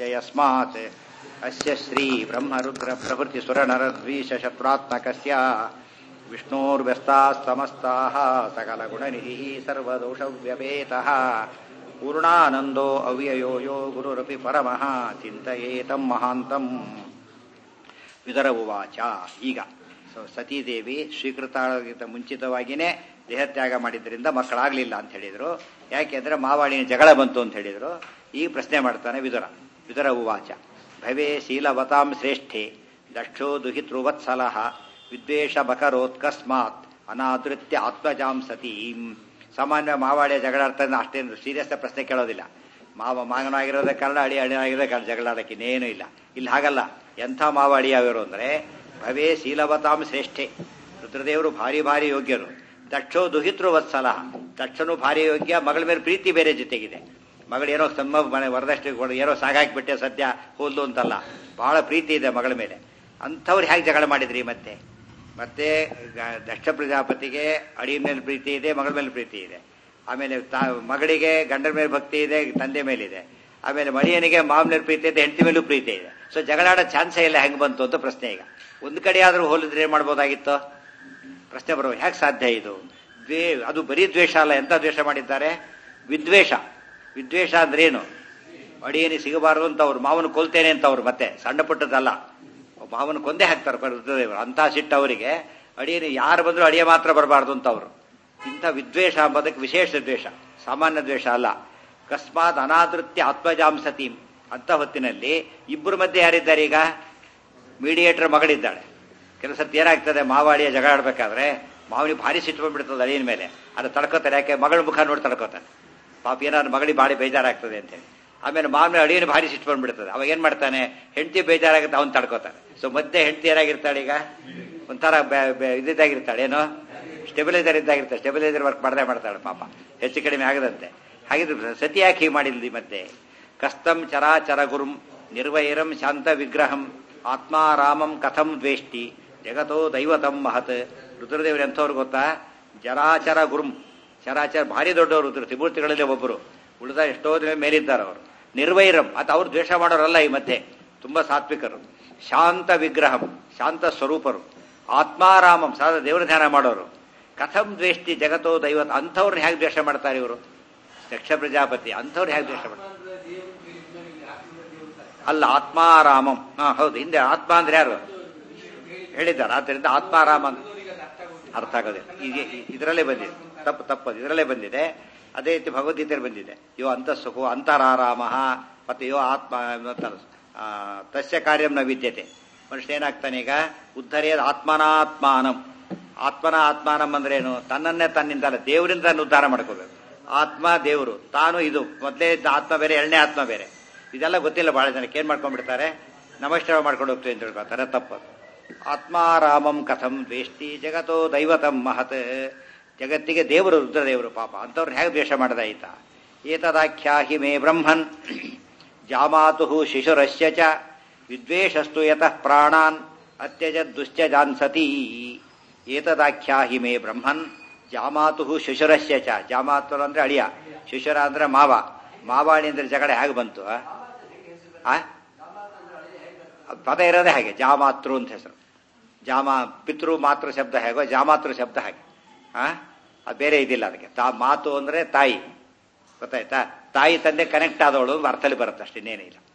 ಯಸ್ಮಾತ್ ಅಸ್ಯ ಶ್ರೀ ಬ್ರಹ್ಮರುದ್ರ ಪ್ರಭೃತಿ ಸುರನರದ್ವೀಶ ಶತ್ರುತ್ಮಕಸ್ಯ ವಿಷ್ಣೋರ್ವ್ಯಸ್ತಾಸ್ತಮಸ್ತಾः ಸಕಲಗುಣನಿಧಿः ಸರ್ವದೋಷವ್ಯಪೇತಃ ಪೂರ್ಣಾನಂದೋ ಅವ್ಯಯೋ ಯೋ ಗುರುರಪಿ ಪರಮಃ ಚಿಂತಯೇತಂ ಮಹಾಂತಂ ವಿದರ ಉವಾಚ ಈಗ ಸೊ ಸತೀದೇವಿ ಸ್ವೀಕೃತಕ್ಕಿಂತ ಮುಂಚಿತವಾಗಿಯೇ ದೇಹತ್ಯಾಗ ಮಾಡಿದ್ರಿಂದ ಮಕ್ಕಳಾಗಲಿಲ್ಲ ಅಂತ ಹೇಳಿದರು ಯಾಕೆಂದ್ರೆ ಮಾವಾಳಿನ ಜಗಳ ಬಂತು ಅಂತ ಹೇಳಿದರು ಈಗ ಪ್ರಶ್ನೆ ಮಾಡ್ತಾನೆ ವಿದುರ ವಿದುರ ಉವಾಚ ಭವೇ ಶೀಲವತಾಂ ಶ್ರೇಷ್ಠೆ ದಕ್ಷೋ ದುಹಿತೃವತ್ಸಲಃ ವಿದ್ವೇಷ ಬಕರೋತ್ಕಸ್ಮಾತ್ ಅನಾದೃತ್ಯ ಆತ್ಮಜಾಂ ಸತೀಂ ಸಾಮಾನ್ಯ ಮಾವಾಳಿಯ ಜಗಳಾಡ್ತಾನೆ ಅಷ್ಟೇನು ಸೀರಿಯಸ್ ಪ್ರಶ್ನೆ ಕೇಳೋದಿಲ್ಲ ಮಾವ ಮಾಗನಾಗಿರೋದ ಕಾರಣ ಅಡಿ ಅಡಿಯಾಗಿರೋದ ಕಾರಣ ಜಗಳಾಡಕ್ಕೆ ಇನ್ನೇನು ಇಲ್ಲ ಇಲ್ಲಿ ಹಾಗಲ್ಲ ಎಂಥ ಮಾವಾಡಿ ಯಾವ್ಯಾರು ಅಂದರೆ ಭವೇ ಶೀಲವತಾಂ ಶ್ರೇಷ್ಠೆ ರುದ್ರದೇವರು ಭಾರಿ ಭಾರಿ ಯೋಗ್ಯರು ದಕ್ಷೋ ದುಹಿತೃ ವತ್ಸಲ ದಕ್ಷನು ಭಾರಿ ಯೋಗ್ಯ ಮಗಳ ಮೇಲೆ ಪ್ರೀತಿ ಬೇರೆ ಜೊತೆಗಿದೆ ಮಗಳು ಏನೋ ತಮ್ಮ ಮನೆ ವರದಷ್ಟು ಏನೋ ಸಾಗಾಕ್ಬಿಟ್ಟೆ ಸದ್ಯ ಹೋದ್ಲು ಅಂತಲ್ಲ ಬಹಳ ಪ್ರೀತಿ ಇದೆ ಮಗಳ ಮೇಲೆ ಅಂಥವ್ರು ಹೇಗೆ ಜಗಳ ಮಾಡಿದ್ರಿ ಮತ್ತೆ ಮತ್ತೆ ದಕ್ಷ ಪ್ರಜಾಪತಿಗೆ ಅಡಿಯ ಮೇಲೆ ಪ್ರೀತಿ ಇದೆ ಮಗಳ ಮೇಲೆ ಪ್ರೀತಿ ಇದೆ ಆಮೇಲೆ ತಾ ಮಗಳಿಗೆ ಗಂಡನ ಮೇಲೆ ಭಕ್ತಿ ಇದೆ ತಂದೆ ಮೇಲಿದೆ ಆಮೇಲೆ ಮಣಿಯನಿಗೆ ಮಾವ ಮೇಲೆ ಪ್ರೀತಿ ಇದೆ ಹೆಂಡತಿ ಮೇಲೂ ಪ್ರೀತಿ ಇದೆ ಸೊ ಜಗಳಾಡೋ ಚಾನ್ಸೇ ಇಲ್ಲ ಹೆಂಗೆ ಬಂತು ಅಂತ ಪ್ರಶ್ನೆ ಈಗ ಒಂದು ಕಡೆ ಆದರೂ ಹೋಲಿದ್ರೆ ಏನು ಮಾಡ್ಬೋದಾಗಿತ್ತು ಪ್ರಶ್ನೆ ಬರುವ ಹೇಗೆ ಸಾಧ್ಯ ಇದು ದ್ವೇ ಅದು ಬರೀ ದ್ವೇಷ ಅಲ್ಲ ಎಂತ ದ್ವೇಷ ಮಾಡಿದ್ದಾರೆ ವಿದ್ವೇಷ ವಿದ್ವೇಷ ಅಂದ್ರೇನು ಅಡಿಯನಿ ಸಿಗಬಾರದು ಅಂತ ಅವ್ರು ಮಾವನ ಕೊಲ್ತೇನೆ ಅಂತ ಅವ್ರು ಮತ್ತೆ ಸಣ್ಣ ಪುಟ್ಟದಲ್ಲ ಮಾವನ ಕೊಂದೇ ಹಾಕ್ತಾರೆ ರುದ್ರದೇವರು ಅಂತ ಸಿಟ್ಟು ಅವರಿಗೆ ಅಡಿಯನಿ ಯಾರು ಬಂದರೂ ಅಡಿಯ ಮಾತ್ರ ಬರಬಾರ್ದು ಅಂತ ಅವರು ಇಂಥ ವಿದ್ವೇಷ ಎಂಬುದಕ್ಕೆ ವಿಶೇಷ ದ್ವೇಷ ಸಾಮಾನ್ಯ ದ್ವೇಷ ಅಲ್ಲ ಅಕಸ್ಮಾತ್ ಅನಾದೃತ್ಯ ಆತ್ಮಜಾಂಸತೀಂ ಅಂತ ಹೊತ್ತಿನಲ್ಲಿ ಇಬ್ಬರ ಮಧ್ಯೆ ಯಾರಿದ್ದಾರೆ ಈಗ ಮೀಡಿಯೇಟರ್ ಮಗಳಿದ್ದಾಳೆ ಕೆಲಸ ಏನಾಗ್ತದೆ ಮಾವಾಳಿಯ ಜಗಳ ಆಡ್ಬೇಕಾದ್ರೆ ಮಾವನಿ ಭಾರಿ ಸಿಟ್ಟು ಬಂದ್ಬಿಡ್ತದೆ ಅಳಿಯನ ಮೇಲೆ ಅದು ತಡ್ಕೋತಾರೆ ಯಾಕೆ ಮಗಳ ಮುಖ ನೋಡಿ ತಡ್ಕೋತಾನೆ ಪಾಪ ಏನಾದ್ರು ಮಗಳಿಗೆ ಭಾರಿ ಬೇಜಾರಾಗ್ತದೆ ಅಂತೇಳಿ ಆಮೇಲೆ ಮಾವನ ಅಳಿಯನ ಭಾರಿ ಸಿಟ್ಟು ಬಂದ್ಬಿಡ್ತದೆ ಅವಾಗ ಏನ್ ಮಾಡ್ತಾನೆ ಹೆಂಡತಿ ಬೇಜಾರಾಗುತ್ತೆ ಅವ್ನು ತಡ್ಕೋತಾನೆ ಸೊ ಮಧ್ಯೆ ಹೆಂಡತಿ ಏನಾಗಿರ್ತಾಳೆ ಈಗ ಒಂಥರ ಇದ್ದಾಗಿರ್ತಾಳೆ ಏನೋ ಸ್ಟೆಬಿಲೈಸರ್ ಇದ್ದಾಗಿರ್ತಾಳೆ ಸ್ಟೆಬಿಲೈಸರ್ ವರ್ಕ್ ಮಾಡದೆ ಮಾಡ್ತಾಳೆ ಪಾಪ ಹೆಚ್ಚು ಕಡಿಮೆ ಆಗದಂತೆ ಹಾಗಿದ್ರೆ ಸತಿ ಯಾಕೆ ಹೀಗೆ ಮಾಡಿಲ್ದಿ ಮತ್ತೆ ಕಸ್ತಂ ಚರಾಚರ ಗುರುಂ ನಿರ್ವೈರಂ ಶಾಂತ ವಿಗ್ರಹಂ ಆತ್ಮಾರಾಮಂ ಕಥಂ ದ್ವೇಷ್ಟಿ ಜಗತೋ ದೈವತಂ ಮಹತ್ ರುದ್ರದೇವರು ಎಂಥವ್ರು ಗೊತ್ತಾ ಜರಾಚರ ಗುರುಂ ಚರಾಚರ ಭಾರಿ ದೊಡ್ಡವರು ರುದ್ರ ತ್ರಿಮೂರ್ತಿಗಳಲ್ಲಿ ಒಬ್ಬರು ಉಳಿದ ಎಷ್ಟೋ ದಿನ ಮೇಲಿದ್ದಾರೆ ಅವರು ನಿರ್ವೈರಂ ಅದು ಅವ್ರು ದ್ವೇಷ ಮಾಡೋರಲ್ಲ ಈ ಮಧ್ಯೆ ತುಂಬಾ ಸಾತ್ವಿಕರು ಶಾಂತ ವಿಗ್ರಹಂ ಶಾಂತ ಸ್ವರೂಪರು ಆತ್ಮಾರಾಮಂ ಸಾಧ ದೇವರ ಧ್ಯಾನ ಮಾಡೋರು ಕಥಂ ದ್ವೇಷ್ಟಿ ಜಗತೋ ದೈವತ್ ಅಂಥವ್ರನ್ನ ಹೇಗೆ ದ್ವೇಷ ಮಾಡ್ತಾರೆ ಇವರು ದಕ್ಷ ಪ್ರಜಾಪತಿ ಅಂಥವ್ರು ಹೇಗೆ ದ್ವೇಷ ಮಾಡ್ತಾರೆ ಅಲ್ಲ ಆತ್ಮಾರಾಮಂ ಹಾ ಹೌದು ಹಿಂದೆ ಆತ್ಮ ಅಂದ್ರೆ ಯಾರು ಹೇಳಿದ್ದಾರೆ ಆದ್ದರಿಂದ ಆತ್ಮಾರಾಮ ಅರ್ಥ ಆಗೋದಿಲ್ಲ ಈಗ ಇದರಲ್ಲೇ ಬಂದಿದೆ ತಪ್ಪು ತಪ್ಪದು ಇದರಲ್ಲೇ ಬಂದಿದೆ ಅದೇ ರೀತಿ ಭಗವದ್ಗೀತೆಯಲ್ಲಿ ಬಂದಿದೆ ಯೋ ಅಂತಸ್ಸುಖೋ ಅಂತರಾರಾಮ ಮತ್ತೆ ಯೋ ಆತ್ಮ ತಸ್ಯ ಕಾರ್ಯಂ ನ ವಿದ್ಯತೆ ಮನುಷ್ಯ ಏನಾಗ್ತಾನೆ ಈಗ ಉದ್ಧರಿಯದ ಆತ್ಮನಾತ್ಮಾನಂ ಆತ್ಮನ ಆತ್ಮಾನಂ ಅಂದ್ರೇನು ತನ್ನನ್ನೇ ತನ್ನಿಂದಲ್ಲ ದೇವರಿಂದ ಉದ್ಧಾರ ಮಾಡ್ಕೋಬೇಕು ಆತ್ಮ ದೇವರು ತಾನು ಇದು ಮೊದಲೇ ಇದ್ದ ಆತ್ಮ ಬೇರೆ ಎರಡನೇ ಆತ್ಮ ಬೇರೆ ಇದೆಲ್ಲ ಗೊತ್ತಿಲ್ಲ ಬಹಳ ಜನಕ್ಕೆ ಏನ್ ಮಾಡ್ಕೊಂಡ್ಬಿಡ್ತಾರೆ ನಮಸ್ಕಾರ ಮಾಡ್ಕೊಂಡು ಹೋಗ್ತೀವಿ ಅಂತ ಹೇಳ್ಕೊತಾರೆ ತಪ್ಪದು ಆತ್ಮಾರಾಮಂ ಕಥಂ ದ್ವೇಷ್ಟಿ ಜಗತೋ ದೈವತಂ ಮಹತ್ ಜಗತ್ತಿಗೆ ದೇವರು ರುದ್ರದೇವರು ಪಾಪ ಅಂತವ್ರನ್ನ ಹೇಗೆ ದ್ವೇಷ ಮಾಡದಾಯ್ತ ಏತದಾಖ್ಯಾಹಿ ಮೇ ಬ್ರಹ್ಮನ್ ಜಾಮಾತು ಶಿಶುರಸ್ಯ ಚ ವಿದ್ವೇಷಸ್ತು ಯತಃ ಪ್ರಾಣಾನ್ ಅತ್ಯಜ ದುಶ್ಚಜಾನ್ಸತಿ ಏತದಾಖ್ಯಾಹಿ ಮೇ ಬ್ರಹ್ಮನ್ ಜಾಮಾತು ಶಿಶುರಸ್ಯ ಚ ಜಾಮಾತು ಅಂದ್ರೆ ಅಳಿಯ ಶಿಶುರ ಅಂದ್ರೆ ಮಾವ ಮಾವಾಣಿ ಅಂದ್ರೆ ಜಗಳ ಹೇಗೆ ಬಂತು ಆ ಪದ ಇರೋದೇ ಹಾಗೆ ಜಾಮಾತೃ ಅಂತ ಹೆಸರು ಜಾಮ ಪಿತೃ ಮಾತೃ ಶಬ್ದ ಹೇಗೋ ಜಾಮಾತೃ ಶಬ್ದ ಹಾಗೆ ಆ ಅದು ಬೇರೆ ಇದಿಲ್ಲ ಅದಕ್ಕೆ ತಾ ಮಾತು ಅಂದ್ರೆ ತಾಯಿ ಗೊತ್ತಾಯ್ತಾ ತಾಯಿ ತಂದೆ ಕನೆಕ್ಟ್ ಆದವಳು ಅರ್ಥದಲ್ಲಿ ಬರುತ್ತೆ ಅಷ್ಟೇ ಇನ್ನೇನೇ ಇಲ್ಲ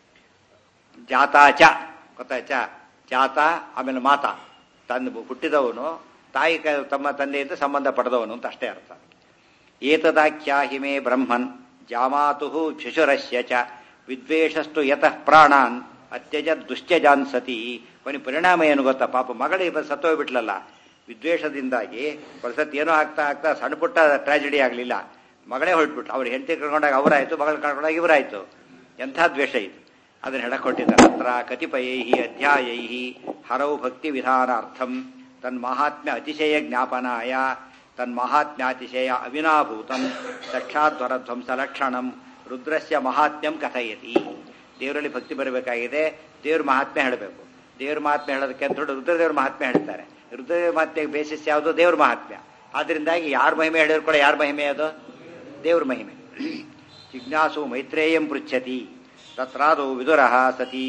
ಜಾತಾಚ ಗೊತ್ತಾಯ್ತಾ ಜಾತ ಆಮೇಲೆ ಮಾತ ತಂದು ಹುಟ್ಟಿದವನು ತಾಯಿ ತಮ್ಮ ತಂದೆಯಿಂದ ಸಂಬಂಧ ಪಡೆದವನು ಅಂತ ಅಷ್ಟೇ ಅರ್ಥ ಏತದಾಖ್ಯಾಹಿಮೇ ಬ್ರಹ್ಮನ್ ಜಾಮಾತು ಶಿಶುರಸ್ಯ ಚ ವಿದ್ವೇಷಸ್ತು ಯತಃ ಪ್ರಾಣಾನ್ ಅತ್ಯಜ ದುಶ್ಚಜಾನ್ಸತಿ ಕೊನೆ ಪರಿಣಾಮ ಏನು ಗೊತ್ತಾ ಪಾಪ ಮಗಳಿಗೆ ಸತ್ತೋಗ್ಬಿಟ್ಲಲ್ಲ ವಿದ್ವೇಷದಿಂದಾಗಿ ಪರಿಸತ್ ಏನೋ ಆಗ್ತಾ ಆಗ್ತಾ ಸಣ್ಣ ಪುಟ್ಟ ಟ್ರಾಜಿಡಿ ಆಗಲಿಲ್ಲ ಮಗಳೇ ಹೊರಟ್ಬಿಟ್ಲು ಅವ್ರು ಹೆಂಡತಿ ಕರ್ಕೊಂಡಾಗ ಅವರಾಯ್ತು ಮಗಳು ಕರ್ಕೊಂಡಾಗ ಇವರಾಯ್ತು ಎಂಥ ದ್ವೇಷ ಇದು ಅದನ್ನು ಹೇಳಕೊಟ್ಟಿದ್ದಾರೆ ಅತ್ರ ಕತಿಪಯೈ ಅಧ್ಯಾಯೈ ಹರೌ ಭಕ್ತಿ ವಿಧಾನಾರ್ಥಂ ತನ್ಮಹಾತ್ಮ್ಯ ಅತಿಶಯ ಜ್ಞಾಪನಾಯ ತನ್ಮಹಾತ್ಮ್ಯಾತಿಶಯ ಅವಿನಾಭೂತಂ ಸಾಕ್ಷಾದ್ವರ ಧ್ವಂಸ ಲಕ್ಷಣಂ ರುದ್ರಸ್ಯ ಮಹಾತ್ಮ್ಯಂ ಕಥಯತಿ ದೇವರಲ್ಲಿ ಭಕ್ತಿ ಬರಬೇಕಾಗಿದೆ ದೇವ್ರ ಮಹಾತ್ಮೆ ಹೇಳಬೇಕು ದೇವ್ರ ಮಹಾತ್ಮೆ ಹೇಳೋದಕ್ಕೆ ಅಂತ ದೊಡ್ಡ ರುದ್ರದೇವ್ರ ಮಹಾತ್ಮೆ ಹೇಳ್ತಾರೆ ರುದ್ರದೇವ್ರ ಮಹಾತ್ಮೆಗೆ ಬೇಸಿಸ್ ಯಾವುದು ದೇವ್ರ ಮಹಾತ್ಮ್ಯ ಆದ್ರಿಂದಾಗಿ ಯಾರ ಮಹಿಮೆ ಹೇಳಿದ್ರು ಕೂಡ ಯಾರ ಮಹಿಮೆ ಅದು ದೇವ್ರ ಮಹಿಮೆ ಜಿಜ್ಞಾಸು ಮೈತ್ರೇಯಂ ಪೃಚ್ಛತಿ ತತ್ರಾದೌ ವಿದುರ ಸತಿ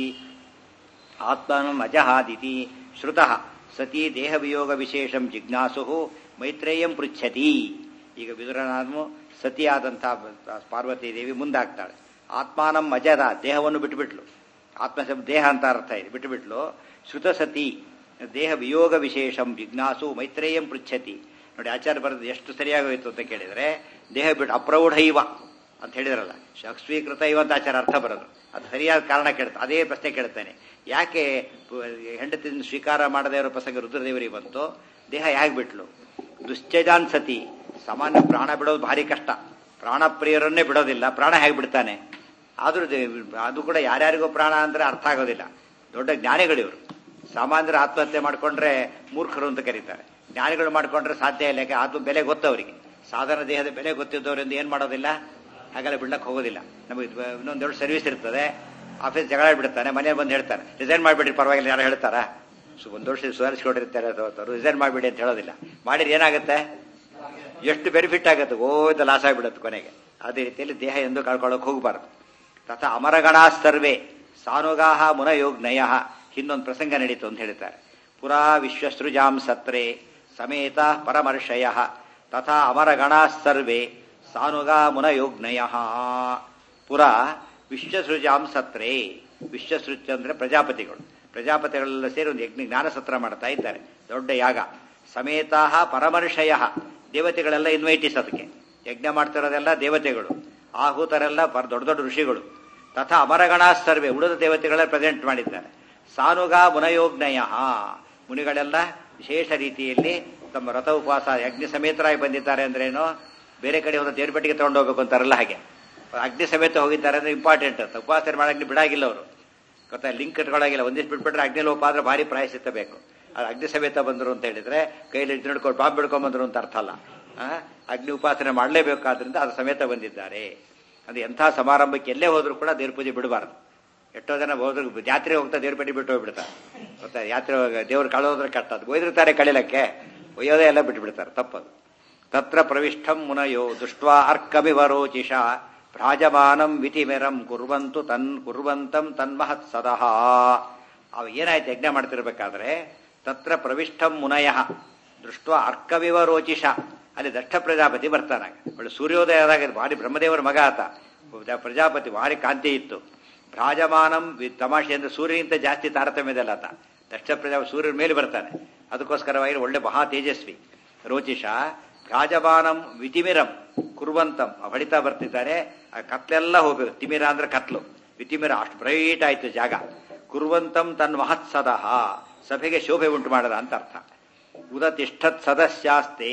ಆತ್ಮನಂ ಅಜಹಾದಿತಿ ಶ್ರುತಃ ಸತಿ ದೇಹವಿಯೋಗ ವಿಶೇಷಂ ಜಿಜ್ಞಾಸು ಮೈತ್ರೇಯಂ ಪೃಚ್ಛತಿ ಈಗ ವಿದುರನಾದ್ಮು ಸತಿಯಾದಂಥ ಪಾರ್ವತಿ ದೇವಿ ಮುಂದಾಗ್ತಾಳೆ ಆತ್ಮಾನಂ ಅಜದ ದೇಹವನ್ನು ಬಿಟ್ಟುಬಿಟ್ಲು ಆತ್ಮ ಶಬ್ದ ದೇಹ ಅಂತ ಅರ್ಥ ಇದೆ ಬಿಟ್ಟುಬಿಟ್ಲು ಶ್ರುತ ಸತಿ ದೇಹ ವಿಯೋಗ ವಿಶೇಷಂ ಜಿಜ್ಞಾಸು ಮೈತ್ರೇಯಂ ಪೃಚ್ಛತಿ ನೋಡಿ ಆಚಾರ್ಯ ಬರೆದು ಎಷ್ಟು ಸರಿಯಾಗಿ ಹೋಯ್ತು ಅಂತ ಕೇಳಿದರೆ ದೇಹ ಬಿಟ್ಟು ಅಪ್ರೌಢೈವ ಅಂತ ಹೇಳಿದ್ರಲ್ಲ ಸ್ವೀಕೃತ ಇವ ಅಂತ ಆಚಾರ ಅರ್ಥ ಬರೋದು ಅದು ಸರಿಯಾದ ಕಾರಣ ಕೇಳ್ತಾ ಅದೇ ಪ್ರಶ್ನೆ ಕೇಳ್ತಾನೆ ಯಾಕೆ ಹೆಂಡತಿಯಿಂದ ಸ್ವೀಕಾರ ಮಾಡದೇ ಇರೋ ಪ್ರಸಂಗ ರುದ್ರದೇವರಿಗೆ ಬಂತು ದೇಹ ಯಾಕೆ ಬಿಟ್ಲು ದುಶ್ಚಜಾನ್ ಸತಿ ಸಾಮಾನ್ಯ ಪ್ರಾಣ ಬಿಡೋದು ಭಾರಿ ಕಷ್ಟ ಪ್ರಾಣ ಪ್ರಿಯರನ್ನೇ ಬಿಡೋದಿಲ್ಲ ಪ್ರಾಣ ಹೇಗೆ ಬಿಡ್ತಾನೆ ಆದ್ರೂ ಅದು ಕೂಡ ಯಾರ್ಯಾರಿಗೋ ಪ್ರಾಣ ಅಂದ್ರೆ ಅರ್ಥ ಆಗೋದಿಲ್ಲ ದೊಡ್ಡ ಜ್ಞಾನಿಗಳಿವರು ಸಾಮಾನ್ಯರು ಆತ್ಮಹತ್ಯೆ ಮಾಡ್ಕೊಂಡ್ರೆ ಮೂರ್ಖರು ಅಂತ ಕರೀತಾರೆ ಜ್ಞಾನಿಗಳು ಮಾಡ್ಕೊಂಡ್ರೆ ಸಾಧ್ಯ ಇಲ್ಲ ಯಾಕೆ ಆತ್ಮ ಬೆಲೆ ಗೊತ್ತವರಿಗೆ ಸಾಧಾರಣ ದೇಹದ ಬೆಲೆ ಗೊತ್ತಿದ್ದವರಿಂದ ಏನ್ ಮಾಡೋದಿಲ್ಲ ಹಾಗೆಲ್ಲ ಬಿಡ್ಲಕ್ಕೆ ಹೋಗೋದಿಲ್ಲ ನಮಗೆ ಇನ್ನೊಂದೆರಡು ಸರ್ವಿಸ್ ಇರ್ತದೆ ಆಫೀಸ್ ಜಗಳ ಬಿಡ್ತಾನೆ ಮನೇಲಿ ಬಂದು ಹೇಳ್ತಾರೆ ರಿಸೈನ್ ಮಾಡಿಬಿಡ್ರಿ ಪರವಾಗಿಲ್ಲ ಯಾರು ಹೇಳ್ತಾರಾ ಸೊ ಒಂದು ವರ್ಷ ಸುಧಾರಿಸ್ಕೊಂಡಿರ್ತಾರೆ ರಿಸೈನ್ ಮಾಡಿಬಿಡಿ ಅಂತ ಹೇಳೋದಿಲ್ಲ ಮಾಡಿದ್ರೆ ಏನಾಗುತ್ತೆ ಎಷ್ಟು ಬೆನಿಫಿಟ್ ಆಗುತ್ತೆ ಓದ ಲಾಸ್ ಆಗಿಬಿಡುತ್ತೆ ಕೊನೆಗೆ ಅದೇ ರೀತಿಯಲ್ಲಿ ದೇಹ ಎಂದು ಕಳ್ಕೊಳ್ಳೋಕೆ ಹೋಗಬಾರ್ದು ತಥಾ ಅಮರಗಣಾ ಸರ್ವೇ ಸಾನುಗಾಹ ಮುನಯೋಗ್ನಯ ಹಿಂದೊಂದು ಪ್ರಸಂಗ ನಡೀತು ಅಂತ ಹೇಳ್ತಾರೆ ಪುರಾ ವಿಶ್ವಸೃಜಾಂ ಸತ್ರೆ ಸಮೇತ ಪರಮರ್ಷಯ ತಥಾ ಅಮರಗಣಾ ಸರ್ವೇ ಸಾನುಗಾ ಮುನಯೋಗ್ನಯ ಪುರಾ ವಿಶ್ವಸೃಜಾಂ ಸತ್ರೆ ವಿಶ್ವಸೃಜ ಅಂದ್ರೆ ಪ್ರಜಾಪತಿಗಳು ಪ್ರಜಾಪತಿಗಳೆಲ್ಲ ಸೇರಿ ಒಂದು ಯಜ್ಞ ಜ್ಞಾನ ಸತ್ರ ಮಾಡ್ತಾ ಇದ್ದಾರೆ ದೊಡ್ಡ ಯಾಗ ಸಮೇತ ಪರಮರ್ಷಯ ದೇವತೆಗಳೆಲ್ಲ ಇನ್ವೈಟಿಸ್ ಅದಕ್ಕೆ ಯಜ್ಞ ಮಾಡ್ತಿರೋದೆಲ್ಲ ದೇವತೆಗಳು ಆಹೂತರೆಲ್ಲ ದೊಡ್ಡ ದೊಡ್ಡ ಋಷಿಗಳು ತಥಾ ಅಮರಗಣಾ ಸರ್ವೆ ಉಳಿದ ದೇವತೆಗಳೇ ಪ್ರೆಸೆಂಟ್ ಮಾಡಿದ್ದಾರೆ ಸಾನುಗಾ ಮುನಯೋಗ್ನಯ ಮುನಿಗಳೆಲ್ಲ ವಿಶೇಷ ರೀತಿಯಲ್ಲಿ ತಮ್ಮ ರಥ ಉಪವಾಸ ಯಜ್ಞ ಸಮೇತರಾಗಿ ಬಂದಿದ್ದಾರೆ ಅಂದ್ರೇನು ಬೇರೆ ಕಡೆ ಒಂದು ದೇವ್ರ ಪೆಟ್ಟಿಗೆ ತಗೊಂಡು ಹೋಗ್ಬೇಕು ಅಂತಾರಲ್ಲ ಹಾಗೆ ಅಗ್ನಿ ಸಮೇತ ಹೋಗಿದ್ದಾರೆ ಅಂದ್ರೆ ಇಂಪಾರ್ಟೆಂಟ್ ಅಂತ ಉಪವಾಸ ಮಾಡಕ್ಕೆ ಬಿಡಾಗಿಲ್ಲ ಅವರು ಗೊತ್ತಾ ಲಿಂಕ್ ಇಟ್ಕೊಳ್ಳಾಗಿಲ್ಲ ಒಂದಿಷ್ಟು ಬಿಟ್ಬಿಟ್ರೆ ಅಗ್ನಿ ಲೋಪ ಆದ್ರೆ ಭಾರಿ ಪ್ರಾಯಶ್ಚಿತ್ತ ಬೇಕು ಅದು ಅಗ್ನಿ ಸಮೇತ ಬಂದರು ಅಂತ ಹೇಳಿದ್ರೆ ಕೈಲಿ ಹಿಡ್ಕೊಂಡು ಬಾಂಬ್ ಬಿಡ್ಕೊಂಡ್ ಬಂದ್ರು ಅಂತ ಅರ್ಥ ಅಲ್ಲ ಅಗ್ನಿ ಉಪಾಸನೆ ಮಾಡಲೇಬೇಕಾದ್ರಿಂದ ಅದು ಸಮೇತ ಬಂದಿದ್ದಾರೆ ಅದು ಎಂಥ ಸಮಾರಂಭಕ್ಕೆ ಎಲ್ಲೇ ಹೋದ್ರು ಕೂಡ ದೇವ್ರ ಪೂಜೆ ಬಿಡಬಾರ್ದು ಎಷ್ಟೋ ಜನ ಹೋದ್ರು ಜಾತ್ರೆ ಹೋಗ್ತಾ ದೇವ್ರ ಪೆಟ್ಟಿ ಬಿಟ್ಟು ಹೋಗ್ಬಿಡ್ತಾರೆ ಗೊತ್ತಾ ಯಾತ್ರೆ ದೇವ್ರು ಕಳೋದ್ರೆ ಕಷ್ಟ ಅದು ಒಯ್ದಿರ್ತಾರೆ ಕಳಿಲಕ್ಕೆ ಒಯ್ಯೋದೇ ಎಲ್ಲ ಬಿಟ್ಬಿಡ್ತಾರೆ ತಪ್ಪದು ತತ್ರ ಪ್ರವಿಷ್ಟಂ ಮುನಯೋ ದುಷ್ಟ್ವಾ ಅರ್ಕವಿವರೋಚಿಷ ಭ್ರಾಜಮಾನಂ ವಿಧಿಮೆರಂ ಕುರ್ವಂತು ತನ್ ಕುರ್ವಂತಂ ತನ್ಮಹತ್ ಸದಹ ಅವ ಏನಾಯ್ತು ಯಜ್ಞ ಮಾಡ್ತಿರ್ಬೇಕಾದ್ರೆ ತತ್ರ ಪ್ರವಿಷ್ಟಂ ಮುನಯ ದೃಷ್ಟ ಅರ್ಕವಿವರೋಚಿಷ ಅಲ್ಲಿ ದಕ್ಷ ಪ್ರಜಾಪತಿ ಬರ್ತಾನೆ ಒಳ್ಳೆ ಸೂರ್ಯೋದಯ ಆದಾಗ ಭಾರಿ ಬ್ರಹ್ಮದೇವರ ಮಗ ಆತ ಪ್ರಜಾಪತಿ ಭಾರಿ ಕಾಂತಿ ಇತ್ತು ಭ್ರಾಜಮಾನಂ ತಮಾಷೆ ಅಂದ್ರೆ ಸೂರ್ಯನಿಂದ ಜಾಸ್ತಿ ತಾರತಮ್ಯದಲ್ಲ ಆತ ದಕ್ಷ ಪ್ರಜಾಪತಿ ಸೂರ್ಯನ ಮೇಲೆ ಬರ್ತಾನೆ ಅದಕ್ಕೋಸ್ಕರವಾಗಿ ಒಳ್ಳೆ ಮಹಾ ತೇಜಸ್ವಿ ರೋಚಿಷ ಭ್ರಾಜಮಾನಂ ವಿತಿಮಿರಂ ಕುರುವಂತಂ ಹೊಡಿತಾ ಬರ್ತಿದ್ದಾರೆ ಆ ಕತ್ಲೆಲ್ಲ ಹೋಗ್ಬೇಕು ತಿಮಿರ ಅಂದ್ರೆ ಕತ್ಲು ವಿತಿಮಿರ ಅಷ್ಟು ಬ್ರೈಟ್ ಆಯ್ತು ಜಾಗ ಕುರುವಂತಂ ತನ್ ಮಹತ್ಸದಹ ಸಭೆಗೆ ಶೋಭೆ ಉಂಟು ಮಾಡದ ಅಂತ ಅರ್ಥ ಉದತಿಷ್ಠತ್ ಸದಸ್ಯಾಸ್ತೆ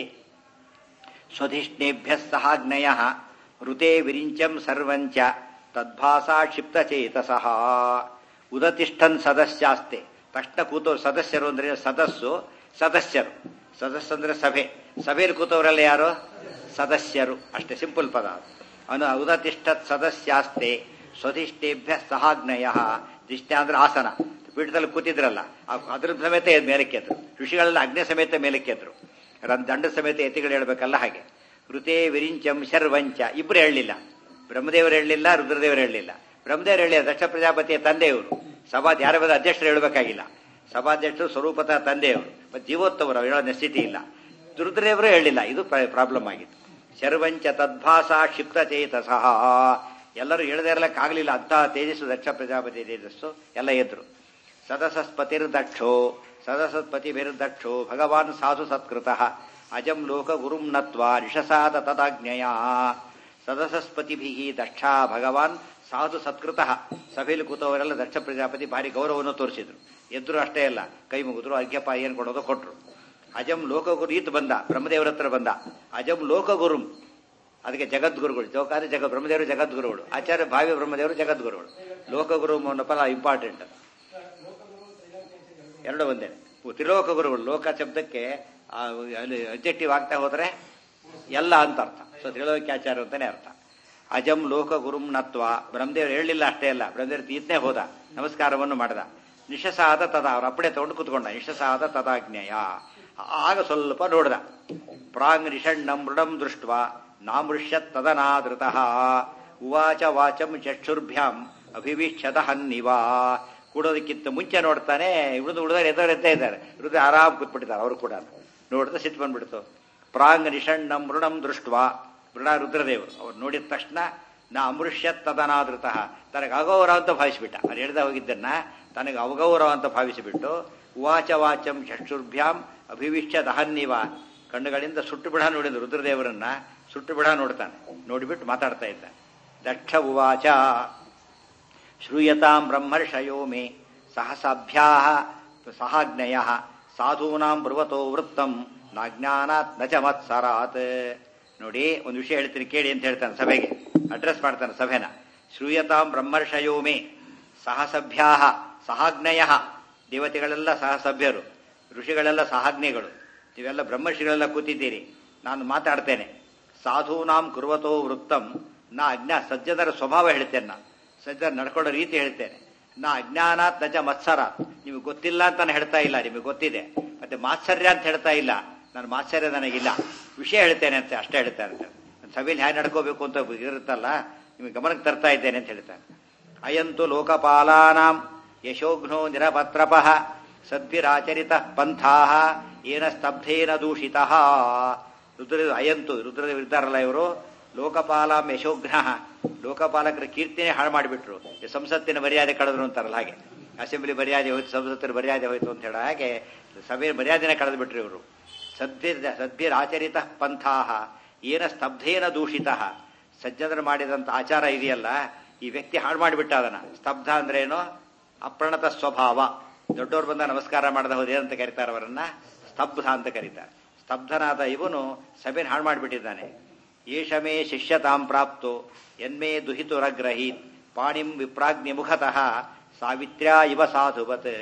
ಸ್ವಧಿಷ್ಣೇಭ್ಯ ಸಹಾಗ್ನಯ ಋತೆ ವಿರಿಂಚಂ ಸರ್ವಂಚ ತದ್ಭಾಸಾ ಕ್ಷಿಪ್ತ ಚೇತಸಃ ಉದತಿಷ್ಠನ್ ಸದಸ್ಯಾಸ್ತೆ ತಕ್ಷಣ ಕೂತೋ ಸದಸ್ಯರು ಅಂದ್ರೆ ಸದಸ್ಸು ಸದಸ್ಯರು ಸದಸ್ಯ ಅಂದ್ರೆ ಸಭೆ ಸಭೆಯಲ್ಲಿ ಕೂತವರೆಲ್ಲ ಯಾರು ಸದಸ್ಯರು ಅಷ್ಟೇ ಸಿಂಪಲ್ ಪದ ಅನು ಉದತಿಷ್ಠತ್ ಸದಸ್ಯಾಸ್ತೆ ಸ್ವಧಿಷ್ಠೇಭ್ಯ ಸಹಾಗ್ನಯ ದಿಷ್ಟ ಅಂದ್ರೆ ಆಸನ ಪೀಠದಲ್ಲಿ ಕೂತಿದ್ರಲ್ಲ ಅದ್ರ ಸಮೇತ ಮೇಲಕ್ಕೆ ಎದ್ರು ಋಷಿಗಳೆಲ್ಲ ಅಗ್ನಿ ಸಮೇತ ಮೇಲಕ್ಕೆ ಎದ್ರು ದಂಡ ಸಮೇತ ಯತಿಗಳು ಹೇಳ್ಬೇಕಲ್ಲ ಹಾಗೆ ಋತೆ ವಿರಿಂಚಂ ಶರ್ವಂಚ ಇಬ್ರು ಹೇಳಲಿಲ್ಲ ಬ್ರಹ್ಮದೇವರು ಹೇಳಲಿಲ್ಲ ರುದ್ರದೇವರು ಹೇಳಲಿಲ್ಲ ಬ್ರಹ್ಮದೇವರು ಹೇಳಿಲ್ಲ ದಕ್ಷ ಪ್ರಜಾಪತಿಯ ತಂದೆಯವರು ಸಭಾ ಯಾರ ಬಂದ ಅಧ್ಯಕ್ಷರು ಹೇಳಬೇಕಾಗಿಲ್ಲ ಸಭಾಧ್ಯಕ್ಷರು ಸ್ವರೂಪತಃ ತಂದೆಯವರು ಮತ್ತೆ ಜೀವೋತ್ತವರು ಅವ್ರು ಹೇಳೋ ನೆಸ್ಥಿತಿ ಇಲ್ಲ ರುದ್ರದೇವರು ಹೇಳಿಲ್ಲ ಇದು ಪ್ರಾಬ್ಲಮ್ ಆಗಿತ್ತು ಶರ್ವಂಚ ತದ್ಭಾಸ ಕ್ಷಿಪ್ತ ಚೇತಸಃ ಎಲ್ಲರೂ ಹೇಳದೇ ಇರಲಿಕ್ಕಾಗಲಿಲ್ಲ ಅಂತಹ ತೇಜಸ್ಸು ದಕ್ಷ ಪ್ರಜಾಪತಿ ತೇಜಸ್ಸು ಎಲ್ಲ ಎದ್ರು ಸದಸಸ್ಪತಿರ್ದಕ್ಷೋ ಸದಸತ್ಪತಿಭಿರ್ದಕ್ಷೋ ಭಗವಾನ್ ಸಾಧು ಸತ್ಕೃತಃ ಅಜಂ ಲೋಕ ಗುರುಂ ನತ್ವಾ ನಿಶಸಾದ ತದಾಜ್ಞೆಯ ಸದಸಸ್ಪತಿಭಿ ದಕ್ಷ ಭಗವಾನ್ ಸಾಧು ಸತ್ಕೃತಃ ಸಭೆಯಲ್ಲಿ ಕೂತವರೆಲ್ಲ ದಕ್ಷ ಪ್ರಜಾಪತಿ ಭಾರಿ ಗೌರವವನ್ನು ತೋರಿಸಿದ್ರು ಎದ್ರು ಅಷ್ಟೇ ಅಲ್ಲ ಕೈ ಮುಗಿದ್ರು ಅರ್ಘ್ಯಪ ಏನ್ ಕೊಡೋದು ಕೊಟ್ರು ಅಜಂ ಲೋಕಗುರು ಈತ ಬಂದ ಬ್ರಹ್ಮದೇವರ ಹತ್ರ ಬಂದ ಅಜಂ ಲೋಕಗುರುಂ ಅದಕ್ಕೆ ಜಗದ್ಗುರುಗಳು ಜೋಕಾದ್ರೆ ಜಗ ಬ್ರಹ್ಮದೇವರು ಜಗದ್ಗುರುಗಳು ಆಚಾರ್ಯ ಭಾವಿ ಬ್ರಹ್ಮದೇವರು ಜಗದ್ಗುರುಗಳು ಲೋಕಗುರು ಅನ್ನೋ ಫಲ ಇಂಪಾರ್ಟೆಂಟ್ ಎರಡು ಒಂದೇ ತ್ರಿಲೋಕ ಗುರುಗಳು ಲೋಕ ಶಬ್ದಕ್ಕೆ ಅಲ್ಲಿ ಅಬ್ಜೆಕ್ಟಿವ್ ಆಗ್ತಾ ಹೋದ್ರೆ ಎಲ್ಲ ಅಂತ ಅರ್ಥ ಸೊ ತ್ರಿಲೋಕ್ಯಾಚಾರ್ಯ ಅಂತಾನೆ ಅರ್ಥ ಅಜಂ ಲೋಕ ಗುರುಂ ನತ್ವ ಬ್ರಹ್ಮದೇವರು ಹೇಳಲಿಲ್ಲ ಅಷ್ಟೇ ಅಲ್ಲ ಬ್ರಹ್ಮದೇವರು ತೀರ್ನೇ ಹೋದ ನಮಸ್ಕಾರವನ್ನು ಮಾಡ್ದ ನಿಶಸಾದ ತದ ಅವ್ರ ಅಪ್ಪಡೆ ತಗೊಂಡು ಕುತ್ಕೊಂಡ ನಿಶಸಾದ ತದಾಜ್ಞೆಯ ಆಗ ಸ್ವಲ್ಪ ನೋಡ್ದ ಪ್ರಾಂಗ್ ನಿಷಣ್ಣಂ ಮೃಡಂ ದೃಷ್ಟ ನಾಮೃಷ್ಯತ್ ತದನಾದೃತಃ ಉವಾಚ ವಾಚಂ ಚಕ್ಷುರ್ಭ್ಯಾಂ ಅಭಿವೀಕ್ಷತ ಹನ್ನಿವಾ ಕೂಡೋದಕ್ಕಿಂತ ಮುಂಚೆ ನೋಡ್ತಾನೆ ಇಳಿದು ಉಳಿದವ್ರು ಎದ್ದವ್ರು ಎದ್ದೇ ಇದ್ದಾರೆ ಇಳಿದು ಆರಾಮ್ ಕೂತ್ಬಿಟ್ಟಿದ್ದಾರೆ ಅವರು ಕೂಡ ನೋಡಿದ್ರೆ ಸಿಟ್ಟು ಬಂದ್ಬಿಡ್ತು ಪ್ರಾಂಗ್ ನಿಷಣ್ಣಂ ಮೃಣಂ ದೃಷ್ಟ್ವಾ ಮೃಣ ರುದ್ರದೇವರು ಅವ್ರು ನೋಡಿದ ತಕ್ಷಣ ನಾ ಅಮೃಷ್ಯ ತದನಾದೃತ ತನಗೆ ಅಗೌರವ ಅಂತ ಭಾವಿಸಿಬಿಟ್ಟ ಅವ್ರು ಹೇಳ್ದ ಹೋಗಿದ್ದನ್ನ ತನಗೆ ಅವಗೌರವ ಅಂತ ಭಾವಿಸಿಬಿಟ್ಟು ಉವಾಚ ವಾಚಂ ಚಕ್ಷುರ್ಭ್ಯಾಂ ಅಭಿವಿಷ್ಯ ದಹನ್ನಿವ ಕಣ್ಣುಗಳಿಂದ ಸುಟ್ಟು ಬಿಡ ನೋಡಿದ ರುದ್ರದೇವರನ್ನ ಸುಟ್ಟು ಬಿಡ ನೋಡ್ತಾನೆ ನೋಡಿಬಿಟ್ಟು ಮಾತಾಡ್ತಾ ಇದ್ದ ದಕ್ಷ ಉವಾಚ ಶ್ರೂಯತಾಂ ಬ್ರಹ್ಮರ್ಷಯೋ ಮೇ ಸಹಸಾಭ್ಯಾ ಸಹಾಜ್ಞಯ ಸಾಧೂನಾಂ ಬ್ರುವತೋ ವೃತ್ತಂ ನಾಜ್ಞಾನಾತ್ ನ ಚ ಮತ್ಸರಾತ್ ನೋಡಿ ಒಂದು ವಿಷಯ ಹೇಳ್ತೀನಿ ಕೇಳಿ ಅಂತ ಹೇಳ್ತಾನೆ ಸಭೆಗೆ ಅಡ್ರೆಸ್ ಮಾಡ್ತಾನೆ ಸಭೆನ ಶ್ರೂಯತಾಂ ಬ್ರಹ್ಮರ್ಷಯೋ ಮೇ ಸಹಸಭ್ಯಾ ಸಹಾಜ್ಞಯ ದೇವತೆಗಳೆಲ್ಲ ಸಹಸಭ್ಯರು ಋಷಿಗಳೆಲ್ಲ ಸಹಾಜ್ಞೆಗಳು ನೀವೆಲ್ಲ ಬ್ರಹ್ಮರ್ಷಿಗಳೆಲ್ಲ ಕೂತಿದ್ದೀರಿ ನಾನು ಮಾತಾಡ್ತೇನೆ ಸಾಧೂನಾಂ ಕುರುವತೋ ವೃತ್ತಂ ನಾ ಅಜ್ಞಾ ಸಜ್ಜನರ ಸ್ವಭಾವ ಹೇಳ್ತೇನೆ ನಾನು ಸಜ್ಜನ ನಡ್ಕೊಳ್ಳೋ ರೀತಿ ಹೇಳ್ತೇನೆ ನಾ ಅಜ್ಞಾನಾತ್ ನಜ ಮತ್ಸರ ನಿಮಗೆ ಗೊತ್ತಿಲ್ಲ ಅಂತ ನಾನು ಹೇಳ್ತಾ ಇಲ್ಲ ನಿಮಗೆ ಗೊತ್ತಿದೆ ಮತ್ತೆ ಮಾತ್ಸರ್ಯ ಅಂತ ಹೇಳ್ತಾ ಇಲ್ಲ ನಾನು ಮಾತ್ಸರ್ಯ ನನಗಿಲ್ಲ ವಿಷಯ ಹೇಳ್ತೇನೆ ಅಂತ ಅಷ್ಟೇ ಹೇಳ್ತಾರೆ ಸಭೆಯಲ್ಲಿ ಹೇಗೆ ನಡ್ಕೋಬೇಕು ಅಂತ ಇರುತ್ತಲ್ಲ ನಿಮಗೆ ಗಮನಕ್ಕೆ ತರ್ತಾ ಇದ್ದೇನೆ ಅಂತ ಹೇಳ್ತಾನೆ ಅಯಂತು ಲೋಕಪಾಲಾನಾಂ ಯಶೋಘ್ನೋ ನಿರಪತ್ರಪಃ ಸದ್ಭಿರಾಚರಿತ ಪಂಥಾ ಏನ ಸ್ತಬ್ಧೇನ ದೂಷಿತ ರುದ್ರ ಅಯಂತು ರುದ್ರದೇವರು ಇದ್ದಾರಲ್ಲ ಇವರು ಲೋಕಪಾಲಾಂ ಯಶೋಘ್ನ ಲೋಕಪಾಲಕರ ಕೀರ್ತಿನೇ ಹಾಳು ಮಾಡಿಬಿಟ್ರು ಈ ಸಂಸತ್ತಿನ ಮರ್ಯಾದೆ ಕಳೆದ್ರು ಅಂತಾರಲ್ಲ ಹಾಗೆ ಅಸೆಂಬ್ಲಿ ಮರ್ಯಾದೆ ಹೋಯ್ತು ಸಂಸತ್ತಿನ ಮರ್ಯಾದೆ ಹೋಯ್ತು ಅಂತ ಹೇಳೋ ಹಾಗೆ ಸಭೆಯ ಮರ್ಯಾದೆನೇ ಕಳೆದು ಬಿಟ್ರು ಇವರು ಸದ್ಭಿರ್ ಸದ್ಭಿರಾಚರಿತ ಪಂಥಾ ಏನ ಸ್ತಬ್ಧೇನ ದೂಷಿತ ಸಜ್ಜನರು ಮಾಡಿದಂತ ಆಚಾರ ಇದೆಯಲ್ಲ ಈ ವ್ಯಕ್ತಿ ಹಾಳು ಮಾಡಿಬಿಟ್ಟ ಅದನ್ನ ಸ್ತಬ್ಧ ಅಂದ್ರೆ ಏನು ಅಪ್ರಣತ ಸ್ವಭಾವ ದೊಡ್ಡವ್ರು ಬಂದ ನಮಸ್ಕಾರ ಮಾಡದ ಹೋದೆ ಅಂತ ಕರೀತಾರೆ ಅವರನ್ನ ಸ್ತಬ್ಧ ಅಂತ ಕರೀತಾರೆ ಸ್ತಬ್ಧನಾದ ಇವನು ಸಭೆನ ಹಾಳು ಮಾಡಿಬಿಟ್ಟಿದ್ದಾನೆ ಏಷಮೇ ಶಿಷ್ಯತಾಂ ಪ್ರಾಪ್ತೋ ಎನ್ಮೇ ದುಹಿತುರಗ್ರಹೀತ್ ಪಾಣಿಂ ವಿಪ್ರಾಗ್ನಿ ಮುಖತಃ ಸಾವಿತ್ರ್ಯಾ ಇವ ಸಾಧುವತ್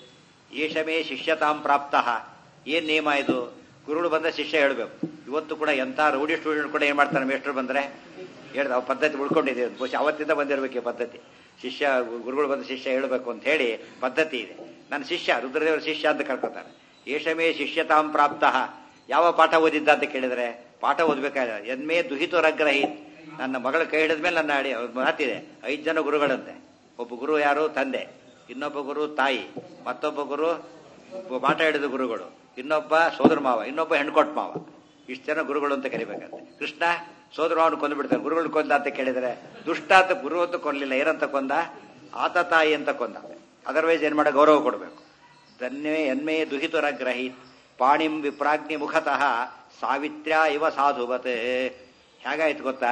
ಏಷಮೇ ಶಿಷ್ಯತಾಂ ಪ್ರಾಪ್ತ ಏನ್ ನಿಯಮ ಇದು ಗುರುಗಳು ಬಂದ ಶಿಷ್ಯ ಹೇಳ್ಬೇಕು ಇವತ್ತು ಕೂಡ ಎಂತ ರೌಡಿ ಸ್ಟೂಡೆಂಟ್ ಕೂಡ ಏನ್ ಮಾಡ್ತಾನೆ ಮೇಷ್ಟ್ರು ಬಂದ್ರೆ ಹೇಳ್ದ ಅವ್ ಪದ್ಧತಿ ಉಳ್ಕೊಂಡಿದೆ ಬಹುಶಃ ಅವತ್ತಿಂದ ಬಂದಿರಬೇಕು ಈ ಪದ್ಧತಿ ಶಿಷ್ಯ ಗುರುಗಳು ಬಂದ ಶಿಷ್ಯ ಹೇಳಬೇಕು ಅಂತ ಹೇಳಿ ಪದ್ಧತಿ ಇದೆ ನನ್ನ ಶಿಷ್ಯ ರುದ್ರದೇವರ ಶಿಷ್ಯ ಅಂತ ಕರ್ಕೊತಾರೆ ಏಷಮೇ ಶಿಷ್ಯತಾಂ ಪ್ರಾಪ್ತ ಯಾವ ಪಾಠ ಓದಿದ್ದ ಅಂತ ಕೇಳಿದ್ರೆ ಪಾಠ ಓದ್ಬೇಕಾದ್ರೆ ಎನ್ಮೇ ದುಹಿತುರಗ್ರಹೀತ್ ನನ್ನ ಮಗಳ ಕೈ ಹಿಡಿದ ಮೇಲೆ ನನ್ನ ಅಡಿ ಮಾತಿದೆ ಐದು ಜನ ಗುರುಗಳಂತೆ ಒಬ್ಬ ಗುರು ಯಾರು ತಂದೆ ಇನ್ನೊಬ್ಬ ಗುರು ತಾಯಿ ಮತ್ತೊಬ್ಬ ಗುರು ಪಾಠ ಹಿಡಿದ ಗುರುಗಳು ಇನ್ನೊಬ್ಬ ಸೋದರ ಮಾವ ಇನ್ನೊಬ್ಬ ಹೆಣ್ಕೊಟ್ ಮಾವ ಇಷ್ಟು ಜನ ಗುರುಗಳು ಅಂತ ಕರಿಬೇಕಂತೆ ಕೃಷ್ಣ ಸೋದರ ಮಾವನ ಕೊಂದು ಬಿಡ್ತಾನೆ ಗುರುಗಳು ಕೊಂದ ಅಂತ ಕೇಳಿದ್ರೆ ದುಷ್ಟ ಅಂತ ಗುರು ಅಂತ ಕೊಲ್ಲಲಿಲ್ಲ ಏನಂತ ಕೊಂದ ಆತ ತಾಯಿ ಅಂತ ಕೊಂದ ಅದರ್ವೈಸ್ ಏನ್ ಮಾಡ ಗೌರವ ಕೊಡಬೇಕು ಧನ್ಯವೇ ಎನ್ಮೇ ದುಹಿತುರಗ್ರಹೀತ್ ಪಾಣಿಂ ವಿಪ್ರಾಗ್ನಿ ಮುಖತಃ ಸಾವಿತ್ರ್ಯ ಇವ ಸಾಧುವತ್ ಹೇಗಾಯ್ತು ಗೊತ್ತಾ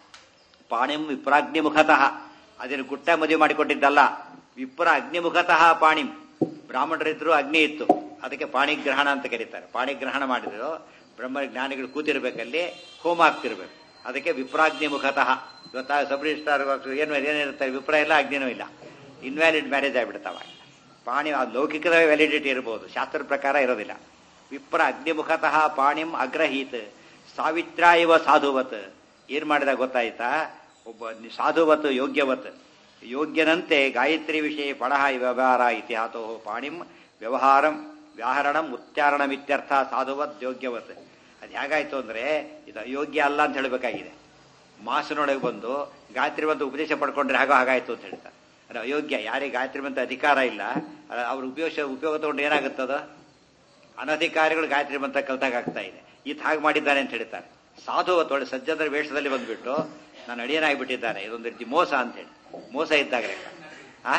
ಪಾಣಿಂ ವಿಪ್ರಾಗ್ನಿ ಮುಖತಃ ಅದನ್ನು ಗುಟ್ಟ ಮದುವೆ ಮಾಡಿಕೊಟ್ಟಿದ್ದಲ್ಲ ವಿಪ್ರ ಅಗ್ನಿಮುಖತಃ ಪಾಣಿಂ ಬ್ರಾಹ್ಮಣರಿದ್ರು ಅಗ್ನಿ ಇತ್ತು ಅದಕ್ಕೆ ಪಾಣಿಗ್ರಹಣ ಅಂತ ಕರೀತಾರೆ ಪಾಣಿಗ್ರಹಣ ಮಾಡಿದ್ರು ಬ್ರಹ್ಮ ಜ್ಞಾನಿಗಳು ಕೂತಿರ್ಬೇಕಲ್ಲಿ ಹೋಮ ಆಗ್ತಿರ್ಬೇಕು ಅದಕ್ಕೆ ವಿಪ್ರಾಗ್ನಿ ಮುಖತಃ ಇವತ್ತ ಸಬ್ ರಿಜಿಸ್ಟ್ರಾರ್ ಏನು ಏನಿರ್ತಾರೆ ವಿಪ್ರ ಇಲ್ಲ ಅಗ್ನಿನೂ ಇಲ್ಲ ಇನ್ವ್ಯಾಲಿಡ್ ಮ್ಯಾರೇಜ್ ಆಗ್ಬಿಡ್ತಾವ ಪಾಣಿ ಅದು ಲೌಕಿಕದ ವ್ಯಾಲಿಡಿಟಿ ಇರಬಹುದು ಶಾಸ್ತ್ರದ ಪ್ರಕಾರ ಇರೋದಿಲ್ಲ ವಿಪ್ರ ಅಗ್ನಿಮುಖತಃ ಪಾಣಿಂ ಅಗ್ರಹೀತ್ ಸಾವಿತ್ರ ಇವ ಸಾಧುವತ್ ಏನ್ ಮಾಡಿದ ಗೊತ್ತಾಯ್ತಾ ಒಬ್ಬ ಸಾಧುವತ್ ಯೋಗ್ಯವತ್ ಯೋಗ್ಯನಂತೆ ಗಾಯತ್ರಿ ವಿಷಯ ಪಡಹ ವ್ಯವಹಾರ ಇತಿಹಾಸೋ ಪಾಣಿಂ ವ್ಯವಹಾರಂ ವ್ಯಾಹರಣಂ ಉಚ್ಚಾರಣಮಿತ್ಯರ್ಥ ಸಾಧುವತ್ ಯೋಗ್ಯವತ್ ಅದು ಹೇಗಾಯ್ತು ಅಂದ್ರೆ ಇದು ಅಯೋಗ್ಯ ಅಲ್ಲ ಅಂತ ಹೇಳಬೇಕಾಗಿದೆ ಮಾಸನೊಳಗೆ ಬಂದು ಗಾಯತ್ರಿ ಬಂದು ಉಪದೇಶ ಪಡ್ಕೊಂಡ್ರೆ ಹಾಗೋ ಹಾಗಾಯ್ತು ಅಂತ ಹೇಳ್ತಾರೆ ಅದು ಅಯೋಗ್ಯ ಯಾರಿಗೆ ಗಾಯತ್ರಿ ಬಂತ ಅಧಿಕಾರ ಇಲ್ಲ ಅವ್ರ ಉಪಯೋಗ ಉಪಯೋಗ ತಗೊಂಡು ಏನಾಗುತ್ತದ ಅನಧಿಕಾರಿಗಳು ಗಾಯತ್ರಿ ಮಂತ್ರ ಕಲ್ತಾಗ ಆಗ್ತಾ ಇದೆ ಈತ ಹಾಗೆ ಮಾಡಿದ್ದಾನೆ ಅಂತ ಹೇಳ್ತಾರೆ ಸಾಧುವತ್ ಒಳ್ಳೆ ಸಜ್ಜನರ ವೇಷದಲ್ಲಿ ಬಂದ್ಬಿಟ್ಟು ನಾನು ಅಡಿಯನಾಗ್ಬಿಟ್ಟಿದ್ದಾನೆ ಇದೊಂದು ರೀತಿ ಮೋಸ ಅಂತ ಹೇಳಿ ಮೋಸ ಇದ್ದಾಗ ಲೆಕ್ಕ ಆ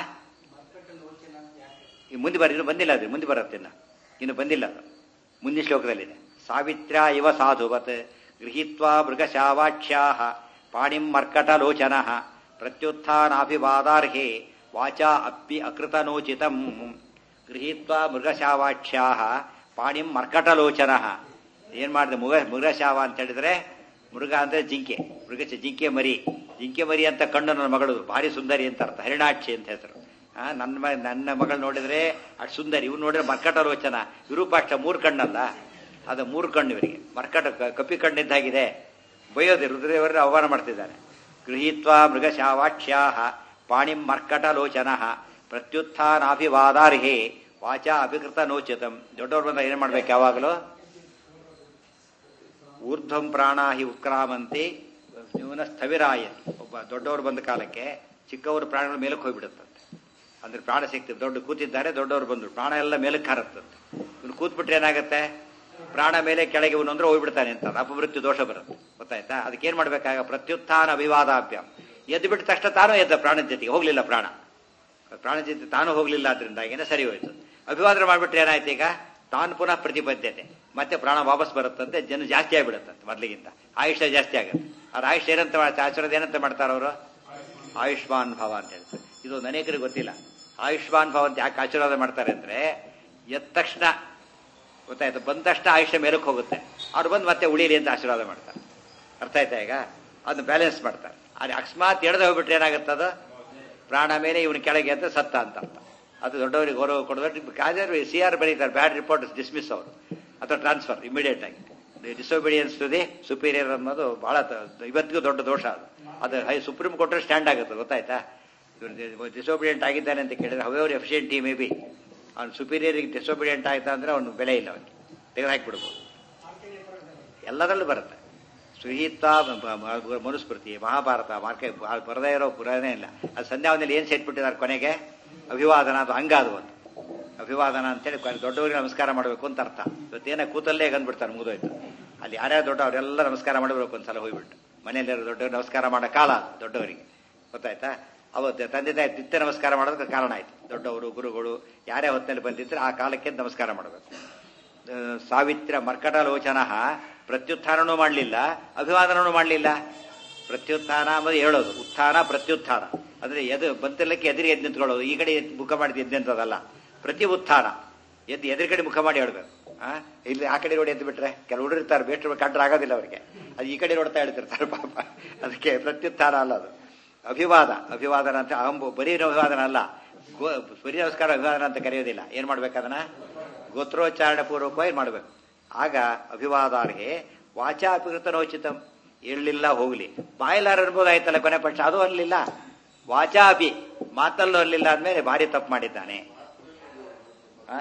ಈ ಮುಂದೆ ಬರ ಇನ್ನು ಬಂದಿಲ್ಲ ಅದು ಮುಂದೆ ಬರುತ್ತೆ ಇನ್ನು ಇನ್ನು ಬಂದಿಲ್ಲ ಅದು ಮುಂದಿನ ಶ್ಲೋಕದಲ್ಲಿದೆ ಸಾವಿತ್ರ ಇವ ಸಾಧುವತ್ ಗೃಹೀತ್ವಾ ಮೃಗಶಾವಾಕ್ಷ್ಯಾ ಪಾಣಿಂ ಮರ್ಕಟಲೋಚನ ಪ್ರತ್ಯುತ್ಥಾನಾಭಿವಾದಾರ್ಹೆ ವಾಚಾ ಅಪ್ಪಿ ಅಕೃತನೋಚಿತಂ ಗೃಹೀತ್ವಾ ಮೃಗಶಾವಾಕ್ಷ್ಯಾ ಪಾಣಿಂ ಮರ್ಕಟಲೋಚನ ಏನ್ ಮಾಡಿದೆ ಮೃಗ ಮೃಗಶಾವ ಅಂತ ಹೇಳಿದ್ರೆ ಮೃಗ ಅಂದ್ರೆ ಜಿಂಕೆ ಮೃಗ ಜಿಂಕೆ ಮರಿ ಜಿಂಕೆ ಮರಿ ಅಂತ ಕಣ್ಣು ನನ್ನ ಮಗಳು ಭಾರಿ ಸುಂದರಿ ಅಂತ ಅರ್ಥ ಹರಿಣಾಕ್ಷಿ ಅಂತ ಹೆಸರು ಆ ನನ್ನ ನನ್ನ ಮಗಳು ನೋಡಿದ್ರೆ ಅಷ್ಟು ಸುಂದರಿ ಇವ್ರು ನೋಡಿದ್ರೆ ಮರ್ಕಟಲೋಚನ ವಿರೂಪಾಕ್ಷ ಮೂರು ಕಣ್ಣಲ್ಲ ಅದು ಮೂರು ಕಣ್ಣು ಇವರಿಗೆ ಮರ್ಕಟ ಕಪ್ಪಿ ಕಣ್ಣಿದ್ದಾಗಿದೆ ಬೈಯೋದೆ ರುದ್ರದೇವರ ಅವಮಾನ ಮಾಡ್ತಿದ್ದಾನೆ ಗೃಹೀತ್ವಾ ಮೃಗಶಾವಾಕ್ಷ್ಯಾ ಪಾಣಿಂ ಮರ್ಕಟಲೋಚನ ಪ್ರತ್ಯುತ್ಥಾನಾಭಿವಾದಾರ್ಹೆ ವಾಚಾ ಅಭಿಕೃತ ನೋಚಿತಂ ದೊಡ್ಡವ್ರು ಬಂದ ಏನ್ ಮಾಡ್ಬೇಕು ಯಾವಾಗಲೂ ಊರ್ಧ್ವಂ ಪ್ರಾಣ ಹಿ ಉತ್ಕ್ರಾಮಂತಿ ಜೀವನ ಸ್ಥವಿರಾಯ ಒಬ್ಬ ದೊಡ್ಡವರು ಬಂದ ಕಾಲಕ್ಕೆ ಚಿಕ್ಕವರು ಪ್ರಾಣಗಳು ಮೇಲಕ್ಕೆ ಹೋಗ್ಬಿಡುತ್ತಂತೆ ಅಂದ್ರೆ ಪ್ರಾಣ ಶಕ್ತಿ ದೊಡ್ಡ ಕೂತಿದ್ದಾರೆ ದೊಡ್ಡವರು ಬಂದ್ರು ಪ್ರಾಣ ಎಲ್ಲ ಮೇಲಕ್ಕೆ ಹಾರತ್ತಂತೆ ಇವ್ನು ಕೂತ್ಬಿಟ್ರೆ ಏನಾಗುತ್ತೆ ಪ್ರಾಣ ಮೇಲೆ ಕೆಳಗೆ ಇವನು ಅಂದ್ರೆ ಹೋಗ್ಬಿಡ್ತಾನೆ ಅಂತ ಅಪಮೃತ್ಯು ದೋಷ ಬರುತ್ತೆ ಗೊತ್ತಾಯ್ತಾ ಅದಕ್ಕೆ ಏನ್ ಮಾಡ್ಬೇಕಾಗ ಪ್ರತ್ಯುತ್ಥಾನ ಅಭಿವಾದಾಭ್ಯಾಮ್ ಎದ್ದು ಬಿಟ್ಟ ತಕ್ಷಣ ತಾನು ಎದ್ದ ಪ್ರಾಣದ ಜೊತೆಗೆ ಹೋಗ್ಲಿಲ್ಲ ಪ್ರಾಣ ಪ್ರಾಣ ಜೊತೆ ತಾನು ಹೋಗ್ಲಿಲ್ಲ ಆದ್ರಿಂದಾಗೇನೆ ಸರಿ ಹೋಯ್ತು ಅಭಿವಾದನೆ ಮಾಡ್ಬಿಟ್ರೆ ಏನಾಯ್ತು ಈಗ ತಾನು ಪುನಃ ಪ್ರತಿಬದ್ಧತೆ ಮತ್ತೆ ಪ್ರಾಣ ವಾಪಸ್ ಬರುತ್ತಂತೆ ಜನ ಜಾಸ್ತಿ ಆಗಿಬಿಡುತ್ತಂತೆ ಮೊದಲಿಗಿಂತ ಆಯುಷ್ಯ ಜಾಸ್ತಿ ಆಗುತ್ತೆ ಅವ್ರ ಆಯುಷ್ಯ ಏನಂತ ಮಾಡ್ತಾರೆ ಆಚರಣೆ ಏನಂತ ಮಾಡ್ತಾರೆ ಅವರು ಆಯುಷ್ಮಾನ್ ಭಾವ ಅಂತ ಹೇಳ್ತಾರೆ ಇದು ಅನೇಕರಿಗೆ ಗೊತ್ತಿಲ್ಲ ಆಯುಷ್ಮಾನ್ ಭಾವ ಅಂತ ಯಾಕೆ ಆಶೀರ್ವಾದ ಮಾಡ್ತಾರೆ ಅಂದ್ರೆ ಎದ್ದ ತಕ್ಷಣ ಗೊತ್ತಾಯ್ತು ಬಂದ ತಕ್ಷಣ ಆಯುಷ್ಯ ಮೇಲಕ್ಕೆ ಹೋಗುತ್ತೆ ಅವ್ರು ಬಂದು ಮತ್ತೆ ಉಳಿಲಿ ಅಂತ ಆಶೀರ್ವಾದ ಮಾಡ್ತಾರೆ ಅರ್ಥ ಆಯ್ತಾ ಈಗ ಅದನ್ನ ಬ್ಯಾಲೆನ್ಸ್ ಮಾಡ್ತಾರೆ ಅದು ಅಕಸ್ಮಾತ್ ಎಳೆದು ಹೋಗ್ಬಿಟ್ರೆ ಏನಾಗುತ್ತದ ಪ್ರಾಣ ಮೇಲೆ ಇವನು ಕೆಳಗೆ ಅಂತ ಸತ್ತ ಅಂತ ಅರ್ಥ ಅದು ದೊಡ್ಡವರಿಗೆ ಗೌರವ ಕೊಡೋದು ಕಾಜರ್ ಸಿ ಆರ್ ಬರೀತಾರೆ ಬ್ಯಾಡ್ ರಿಪೋರ್ಟ್ ಡಿಸ್ಮಿಸ್ ಅವರು ಅಥವಾ ಟ್ರಾನ್ಸ್ಫರ್ ಇಮಿಡಿಯೇಟ್ ಆಗಿ ಡಿಸೋಬಿಡಿಯನ್ಸ್ ಟು ದಿ ಸುಪೀರಿಯರ್ ಅನ್ನೋದು ಬಹಳ ತ- ಇವತ್ತಿಗೂ ದೊಡ್ಡ ದೋಷ ಅದು ಅದು ಹೈ ಸುಪ್ರೀಂ ಕೋರ್ಟ್ ಸ್ಟ್ಯಾಂಡ್ ಆಗುತ್ತೆ ಗೊತ್ತಾಯ್ತಾ ಡಿಸೋಬಿಡಿಯಂಟ್ ಆಗಿದ್ದಾನೆ ಅಂತ ಕೇಳಿದ್ರೆ ಹವೆವರ್ ಎಫಿಷಿಯಂಟಿ ಮೇ ಬಿ ಅವ್ನು ಸುಪೀರಿಯರ್ಗೆ ಡಿಸೋಬಿಡಿಯಂಟ್ ಆಯ್ತಾ ಅಂದ್ರೆ ಅವ್ನು ಬೆಲೆ ಇಲ್ಲ ಅವನಿಗೆ ತೆಗೆದು ಹಾಕಿಬಿಡ್ಬೋದು ಎಲ್ಲದರಲ್ಲೂ ಬರುತ್ತೆ ಸುಹಿತ ಮ- ಮ- ಮನುಸ್ಮೃತಿ ಮಹಾಭಾರತ ಮಾರ್ಕೆ ಬರದೇ ಇರೋ ಪುರಾಣೇ ಇಲ್ಲ ಅದು ಸಂಧ್ಯಾವನಲ್ಲಿ ಏನು ಸೇಟ್ಬಿಟ್ಟಿದ್ದಾರೆ ಕೊನೆಗೆ ಅಭಿವಾದನ ಅದು ಹಂಗ ಅದು ಒಂದು ಅಭಿವಾದನ ಅಂತೇಳಿ ಕೊನೆ ದೊಡ್ಡವರಿಗೆ ನಮಸ್ಕಾರ ಮಾಡಬೇಕು ಅಂತ ಅರ್ಥ ಇವತ್ತೇನ ಕೂತಲ್ಲೇ ಗಂದ್ಬಿಡ್ತಾರೆ ಮುಗಿದೋಯ್ತು ಅಲ್ಲಿ ಯಾರ್ಯಾರು ದೊಡ್ಡ ಅವರೆಲ್ಲ ನಮಸ್ಕಾರ ಮಾಡಬೇಕು ಒಂದ್ಸಲ ಹೋಗ್ಬಿಟ್ಟು ಮನೆಯಲ್ಲಿರೋ ದೊಡ್ಡವರು ನಮಸ್ಕಾರ ಮಾಡೋ ಕಾಲ ಅದು ದೊಡ್ಡವರಿಗೆ ಗೊತ್ತಾಯ್ತಾ ಅವತ್ತು ತಂದೆ ತಾಯಿ ನಿತ್ಯ ನಮಸ್ಕಾರ ಮಾಡೋದಕ್ಕೆ ಕಾರಣ ಆಯ್ತು ದೊಡ್ಡವರು ಗುರುಗಳು ಯಾರೇ ಹೊತ್ತಿನಲ್ಲಿ ಬಂದಿದ್ರೆ ಆ ಕಾಲಕ್ಕೆ ನಮಸ್ಕಾರ ಮಾಡಬೇಕು ಆ, ಸಾವಿತ್ರ ಮರ್ಕಟಲೋಚನ ಪ್ರತ್ಯುತ್ಥಾನನೂ ಮಾಡಲಿಲ್ಲ ಅಭಿವಾದನೂ ಮಾಡಲಿಲ್ಲ ಪ್ರತ್ಯುತ್ಥಾನ ಅಂಬುದು ಹೇಳೋದು ಉತ್ಥಾನ ಪ್ರತ್ಯುತ್ಥಾನ ಅಂದ್ರೆ ಎದು ಬಂತಿರ್ಲಿಕ್ಕೆ ಎದುರು ಎದ್ದು ನಿಂತ್ಕೊಳ್ಳೋದು ಈ ಕಡೆ ಎದ್ದು ಮುಖ ಮಾಡಿದ ಎದ್ದು ನಿಂತದಲ್ಲ ಪ್ರತಿ ಉತ್ಥಾನ ಎದ್ದು ಎದುರು ಕಡೆ ಮುಖ ಮಾಡಿ ಹೇಳ್ಬೇಕು ಆ ಇಲ್ಲಿ ಆ ಕಡೆ ನೋಡಿ ಎದ್ದು ಬಿಟ್ರೆ ಕೆಲವು ಹುಡುಗರು ಇರ್ತಾರೆ ಬೇಟ್ರು ಕಂಡ್ರೆ ಆಗೋದಿಲ್ಲ ಅವ್ರಿಗೆ ಅದು ಈ ಕಡೆ ನೋಡ್ತಾ ಹೇಳ್ತಿರ್ತಾರೆ ಪಾಪ ಅದಕ್ಕೆ ಪ್ರತ್ಯುತ್ಥಾನ ಅಲ್ಲ ಅದು ಅಭಿವಾದ ಅಭಿವಾದನ ಅಂತ ಅಹಂಬು ಬರೀ ಅಭಿವಾದನ ಅಲ್ಲ ಗೋ- ಬರೀ ನಮಸ್ಕಾರ ಅಭಿವಾದನ ಅಂತ ಕರೆಯೋದಿಲ್ಲ ಏನ್ ಮಾಡ್ಬೇಕದನ್ನ ಗೋತ್ರೋಚ್ಚಾರಣೆ ಪೂರ್ವಕವಾಗಿ ಮಾಡಬೇಕು ಆಗ ಅಭಿವಾದಾರ್ಗೆ ವಾಚಾ ಅಪಿಕೃತ ನೋಚಿತಂ ಇರಲಿಲ್ಲ ಹೋಗ್ಲಿ ಬಾಯಲಾರ ಅನ್ಬೋದಾಯ್ತಲ್ಲ ಕೊನೆ ಪಕ್ಷ ಅದು ಅನ್ಲಿಲ್ಲ ವಾಚಾ ಅಪಿ ಮಾತಲ್ಲೂ ಅನ್ಲಿಲ್ಲ ಅಂದ್ಮೇಲೆ ಭಾರಿ ತಪ್ಪು ಮಾಡಿದ್ದಾನೆ ಆ?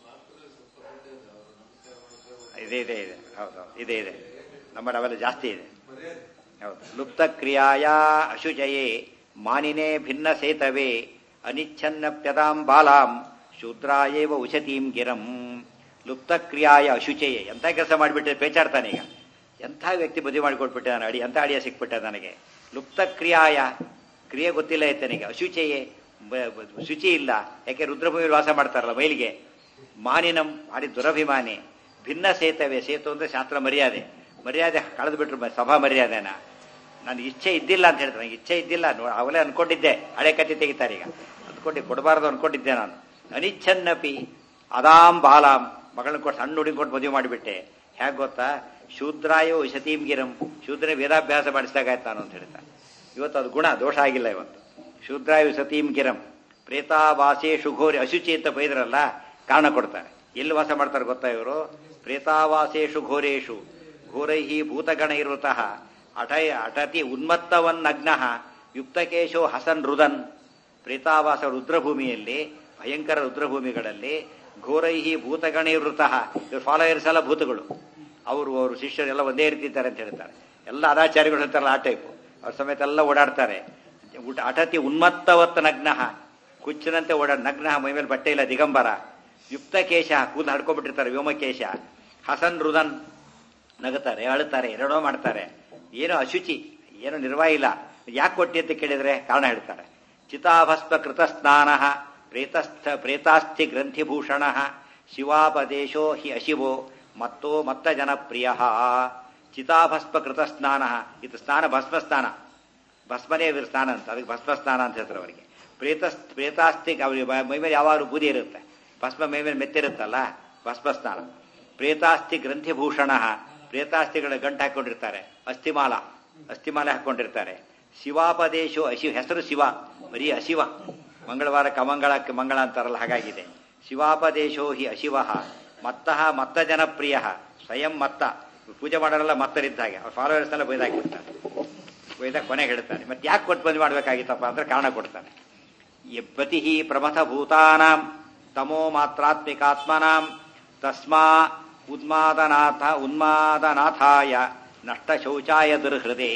ಇದೆ ಇದೆ ಇದೆ ಹೌದು ಹೌದು. ಇದೆ ಇದೆ ನಮ್ಮ ಅವೆಲ್ಲ ಜಾಸ್ತಿ ಇದೆ ಹೌದು ಲುಪ್ತ ಕ್ರಿಯಾಯ ಅಶುಚಯೇ ಮಾನಿನೇ ಭಿನ್ನ ಸೇತವೇ ಅನಿಚ್ಛನ್ನಪ್ಯದಾಂ ಬಾಲಾಂ ಶೂದ್ರಾಯೇವ ಉಶತೀಂ ಗಿರಂ ಲುಪ್ತ ಕ್ರಿಯಾಯ ಅಶುಚಯೇ ಎಂಥ ಕೆಲಸ ಮಾಡಿಬಿಟ್ಟೆ ಪೇಚಾಡ್ತಾನೆ ಈಗ ಎಂಥ ವ್ಯಕ್ತಿ ಬುದ್ಧಿ ಮಾಡಿಕೊಟ್ಬಿಟ್ಟಿದ್ದಾನೆ ಅಡಿ ಎಂಥ ಅಡಿಯ ಸಿಕ್ಬಿಟ್ಟ ನನಗೆ ಲುಪ್ತ ಕ್ರಿಯಾಯ ಕ್ರಿಯೆ ಗೊತ್ತಿಲ್ಲ ಇತ್ತನಿಗೆ ಅಶುಚಯೇ ಬ- ಬ- ಶುಚಿ ಇಲ್ಲ ಯಾಕೆ ರುದ್ರಭೂಮಿಯಲ್ಲಿ ವಾಸ ಮಾಡ್ತಾರಲ್ಲ ಮೈಲಿಗೆ ಮಾನಿನಂ ಭಾರಿ ದುರಭಿಮಾನಿ ಭಿನ್ನ ಸೇತವೆ ಸೇತು ಅಂದ್ರೆ ಶಾಸ್ತ್ರ ಮರ್ಯಾದೆ ಮರ್ಯಾದೆ ಕಳೆದು ಬಿಟ್ರು ಮ- ಸಭಾ ಮರ್ಯಾದೆನ ನಾನು ಇಚ್ಛೆ ಇದ್ದಿಲ್ಲ ಅಂತ ಹೇಳ್ತಾರೆ ನನಗೆ ಇಚ್ಛೆ ಇದ್ದಿಲ್ಲ ನೋ ಅವಲೇ ಅನ್ಕೊಂಡಿದ್ದೆ ಹಳೆ ಕತೆ ತೆಗಿತಾರೆ ಈಗ ಅಂದ್ಕೊಂಡು ಕೊಡಬಾರ್ದು ಅನ್ಕೊಂಡಿದ್ದೆ ನಾನು ಅನಿಚ್ಛನ್ನಪಿ ಅದಾಂ ಬಾಲಾಂ ಮಗಳನ್ನ ಕೊಟ್ಟು ಸಣ್ಣ ಹುಡುಗಿ ಕೊಟ್ಟು ಮದುವೆ ಮಾಡಿಬಿಟ್ಟೆ ಹೇಗೆ ಗೊತ್ತಾ ಶೂದ್ರಾಯೋ ಶತೀಂ ಗಿರಂ ಶೂದ್ರ ವೇದಾಭ್ಯಾಸ ಮಾಡಿಸಿದಾಗಾಯ್ತು ನಾನು ಅಂತ ಹೇಳ್ತಾರೆ ಇವತ್ತು ಅದು ಗುಣ ದೋಷ ಆಗಿಲ್ಲ ಇವತ್ತು ಶೂದ್ರಾಯು ಸತೀಂ ಗಿರಂ ಪ್ರೇತಾವಾಸೇಶು ಘೋರಿ ಅಶುಚಿ ಅಂತ ಬೈದ್ರಲ್ಲ ಕಾರಣ ಕೊಡ್ತಾರೆ ಎಲ್ಲಿ ವಾಸ ಮಾಡ್ತಾರೆ ಗೊತ್ತಾ ಇವರು ಪ್ರೇತಾವಾಸೇಶು ಘೋರೇಶು ಘೋರೈಹಿ ಭೂತಗಣ ಇರುತಃ ಅಟಯ ಅಟತಿ ಉನ್ಮತ್ತವನ್ನಗ್ನ ಯುಕ್ತಕೇಶೋ ಹಸನ್ ರುದನ್ ಪ್ರೇತಾವಾಸ ರುದ್ರಭೂಮಿಯಲ್ಲಿ ಭಯಂಕರ ರುದ್ರಭೂಮಿಗಳಲ್ಲಿ ಘೋರೈಹಿ ಭೂತಗಣಿವೃತಃ ಇವ್ರ ಫಾಲೋಯರ್ಸ್ ಎಲ್ಲ ಭೂತಗಳು ಅವರು ಅವರು ಶಿಷ್ಯರು ಎಲ್ಲ ಒಂದೇ ರೀತಿ ಇದ್ದಾರೆ ಅಂತ ಹೇಳ್ತಾರೆ ಎಲ್ಲ ಅನಾಚಾರಿಗಳು ಅಂತಾರಲ್ಲ ಆ ಟೈಪು ಅವ್ರ ಸಮೇತ ಎಲ್ಲ ಓಡಾಡ್ತಾರೆ ಊಟ ಅಟತಿ ಉನ್ಮತ್ತವತ್ತ ನಗ್ನ ಕುಚ್ಚಿನಂತೆ ಓಡಾಡ ನಗ್ನ ಮೈ ಮೇಲೆ ಬಟ್ಟೆ ಇಲ್ಲ ದಿಗಂಬರ ಯುಕ್ತ ಕೇಶ ಕೂದಲು ಹಡ್ಕೊಂಡ್ಬಿಟ್ಟಿರ್ತಾರೆ ವ್ಯೋಮಕೇಶ ಹಸನ್ ರುದನ್ ನಗುತ್ತಾರೆ ಅಳುತ್ತಾರೆ ಎರಡೋ ಮಾಡ್ತಾರೆ ಏನೋ ಅಶುಚಿ ಏನೋ ನಿರ್ವಾಹ ಇಲ್ಲ ಯಾಕೆ ಕೊಟ್ಟಿ ಅಂತ ಕೇಳಿದ್ರೆ ಕಾರಣ ಹೇಳ್ತಾರೆ ಚಿತಾಭಸ್ಮ ಕೃತ ಸ್ನಾನ ಪ್ರೇತಸ್ಥ ಪ್ರೇತಾಸ್ಥಿ ಗ್ರಂಥಿಭೂಷಣ ಶಿವಾಪದೇಶೋ ಹಿ ಅಶಿವೋ ಮತ್ತೋ ಮತ್ತ ಜನಪ್ರಿಯ ಚಿತಾಭಸ್ಮ ಕೃತ ಸ್ನಾನ ಇದು ಸ್ನಾನ ಭಸ್ಮ ಸ್ನಾನ ಭಸ್ಮನೇ ಇದ್ರ ಸ್ನಾನ ಅಂತ ಅದಕ್ಕೆ ಭಸ್ಮ ಸ್ನಾನ ಅಂತ ಹೇಳ್ತಾರೆ ಅವರಿಗೆ ಪ್ರೇತ ಪ್ರೇತಾಸ್ತಿಕ್ ಅವರಿಗೆ ಮೈ ಮೇಲೆ ಯಾವಾಗಲೂ ಬೂದಿ ಇರುತ್ತೆ ಭಸ್ಮ ಮೈ ಮೇಲೆ ಮೆತ್ತಿರುತ್ತಲ್ಲ ಭಸ್ಮ ಸ್ನಾನ ಪ್ರೇತಾಸ್ತಿ ಗ್ರಂಥಿಭೂಷಣ ಪ್ರೇತಾಸ್ತಿಗಳ ಗಂಟು ಹಾಕೊಂಡಿರ್ತಾರೆ ಅಸ್ಥಿಮಾಲ ಅಸ್ಥಿಮಾಲೆ ಹಾಕೊಂಡಿರ್ತಾರೆ ಶಿವಾಪದೇಶು ಅಶಿವ ಹೆಸರು ಶಿವ ಬರೀ ಅಶಿವ ಮಂಗಳವಾರ ಕಮಂಗಳಕ್ಕೆ ಮಂಗಳ ಅಂತಾರಲ್ಲ ಹಾಗಾಗಿದೆ ಶಿವಾಪದೇಶೋ ಹಿ ಅಶಿವ ಮತ್ತಃ ಮತ್ತ ಜನಪ್ರಿಯ ಸ್ವಯಂ ಮತ್ತ ಪೂಜೆ ಮಾಡೋರೆಲ್ಲ ಮತ್ತರಿದ್ದ ಹಾಗೆ ಅವ್ರ ಫಾಲೋವರ್ಸ್ ಎಲ್ಲ ಬೈದಾಕಿರ್ತಾರೆ ಬೈದಾಗ ಕೊನೆಗೆ ಹೇಳ್ತಾನೆ ಮತ್ತೆ ಯಾಕೆ ಕೊಟ್ಟು ಬಂದು ಮಾಡ್ಬೇಕಾಗಿತ್ತಪ್ಪ ಅಂದ್ರೆ ಕಾರಣ ಕೊಡ್ತಾನೆ ಯಪತಿ ಪ್ರಮಥ ಭೂತಾನಾಂ ತಮೋ ಮಾತ್ರಾತ್ಮಿಕಾತ್ಮನಾಂ ತಸ್ಮಾ ಉನ್ಮಾದನಾಥ ಉನ್ಮಾದನಾಥಾಯ ನಷ್ಟ ಶೌಚಾಯ ದುರ್ಹೃದೆ